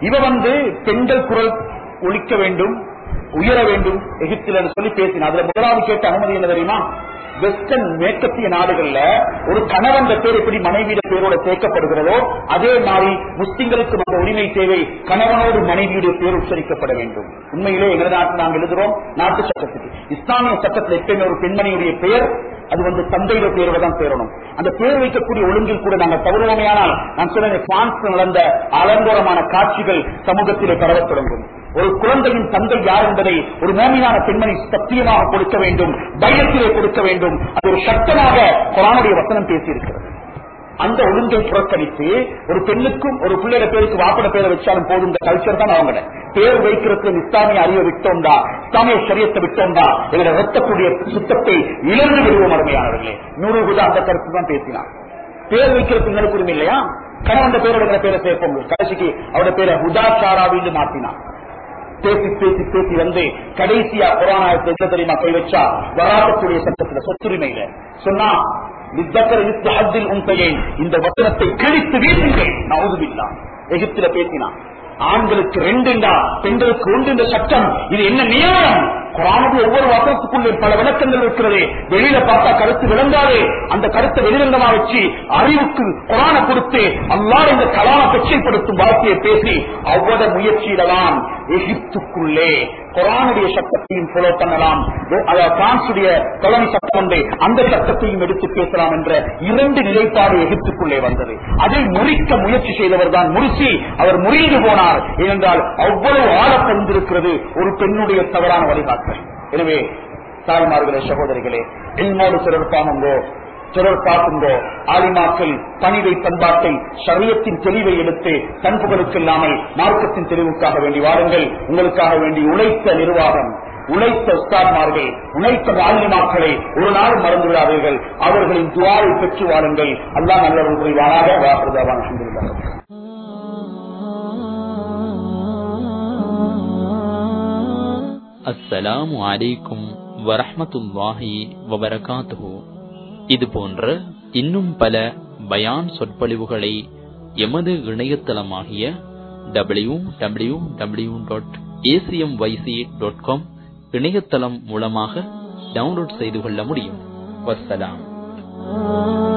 இவ வந்து பெண்கள் குரல் ஒழிக்க வேண்டும் உயர வேண்டும் எகிப்தில் சொல்லி பேசின அதுல முதலாவது கேட்ட அனுமதி என்ன தெரியுமா வெஸ்டர்ன் மேற்கத்திய நாடுகள்ல ஒரு கணவன் பேர் எப்படி மனைவியோட பேரோட சேர்க்கப்படுகிறதோ அதே மாதிரி முஸ்லிம்களுக்கு அந்த உரிமை தேவை கணவனோடு மனைவியுடைய பேர் உச்சரிக்கப்பட வேண்டும் உண்மையிலே எங்கள் நாட்டில் நாங்கள் எழுதுறோம் நாட்டு சட்டத்துக்கு இஸ்லாமிய சட்டத்தில் எப்பயுமே ஒரு பெண்மணியுடைய பெயர் அது வந்து தந்தையோட பேரோட தான் சேரணும் அந்த பேர் வைக்கக்கூடிய ஒழுங்கில் கூட நாங்கள் தவறுவோமையானால் நான் சொன்ன பிரான்ஸ் நடந்த அலங்கோரமான காட்சிகள் சமூகத்திலே பரவத் தொடங்கும் ஒரு குழந்தையின் தந்தை யார் என்பதை ஒரு மோமியான பெண்மணி சத்தியமாக கொடுக்க வேண்டும் பயத்திலே கொடுக்க வேண்டும் அது ஒரு சட்டமாக குரானுடைய வசனம் பேசியிருக்கிறது அந்த ஒழுங்கை புறக்கணித்து ஒரு பெண்ணுக்கும் ஒரு பிள்ளையோட பேருக்கு வாப்பட பேரை வச்சாலும் போதும் இந்த கல்ச்சர் தான் அவங்களோட பேர் வைக்கிறதுக்கு இஸ்லாமிய அறிவை விட்டோம்டா இஸ்லாமிய சரியத்தை விட்டோம்டா எங்களோட ரத்தக்கூடிய சுத்தத்தை இழந்து விடுவோம் அருமையானவர்களே நூறு கூட அந்த கருத்து தான் பேசினான் பேர் வைக்கிறதுக்கு எங்களுக்கு உரிமை இல்லையா கணவன் பேரோட எங்களை பேரை சேர்ப்போம் கடைசிக்கு அவரோட பேரை ஹுதா சாராவின்னு மாத்தினான் பேசி பேசி பேசி வந்து கடைசியா புராணத்தை என்ன தெரியுமா கை வச்சா வராகக்கூடிய சட்டத்துல சொத்துரிமையில சொன்னா நித்தக்கர இஸ்லாத்தில் உண்மையை இந்த வசனத்தை கிழித்து வீசுங்கள் நவுதுபில்லா எகிப்தில பேசினான் ஆண்களுக்கு ரெண்டுண்டா பெண்களுக்கு ஒன்று இந்த சட்டம் இது என்ன நியாயம் குரானுடைய ஒவ்வொரு வசனத்துக்குள்ளே பல விளக்கங்கள் இருக்கிறது வெளியில பார்த்தா கருத்து விளங்காது அந்த கருத்தை வெளிரங்கமா வச்சு அறிவுக்கு குரான கொடுத்து அல்லாத இந்த கலான பெச்சைப்படுத்தும் வார்த்தையை பேசி அவ்வளவு முயற்சியிடலாம் எகிப்துக்குள்ளே குரானுடைய சட்டத்தையும் ஃபாலோ பண்ணலாம் அதாவது பிரான்சுடைய தலைமை சட்டம் உண்டு அந்த சட்டத்தையும் எடுத்து பேசலாம் என்ற இரண்டு நிலைப்பாடு எகிப்துக்குள்ளே வந்தது அதை முறிக்க முயற்சி செய்தவர் தான் முறிச்சி அவர் முறிந்து போனார் ஏனென்றால் அவ்வளவு ஆழ பந்திருக்கிறது ஒரு பெண்ணுடைய தவறான வழிகாட்டல் எனவே தாய்மார்களே சகோதரிகளே எல்மோடு சிலர் பாமங்கோ சிலர் பார்க்குங்கோ ஆலிமாக்கள் பணிவை பண்பாட்டை சரியத்தின் தெளிவை எடுத்து தன்புகளுக்கு இல்லாமல் மார்க்கத்தின் தெளிவுக்காக வேண்டி வாருங்கள் உங்களுக்காக வேண்டி உழைத்த நிர்வாகம் உழைத்த உஸ்தாத்மார்கள் உழைத்த மாலிமாக்களை ஒரு நாள் மறந்து விடாதீர்கள் அவர்களின் துவாரை பெற்று வாருங்கள் அல்லா நல்லவர்கள் புரிவாராக வாக்குறுதாவான சென்றிருந்தார்கள் அஸ்ஸலாமு அலைக்கும் வரஹ்மத்துல்லாஹி வபரகாத்துஹு இது போன்ற இன்னும் பல பயான் சொற்பொழிவுகளை எமது இணையதளமாகிய W W W dot ACM YC dot com இணையதளம் மூலமாக டவுன்லோட் செய்து கொள்ள முடியும் வசலாம்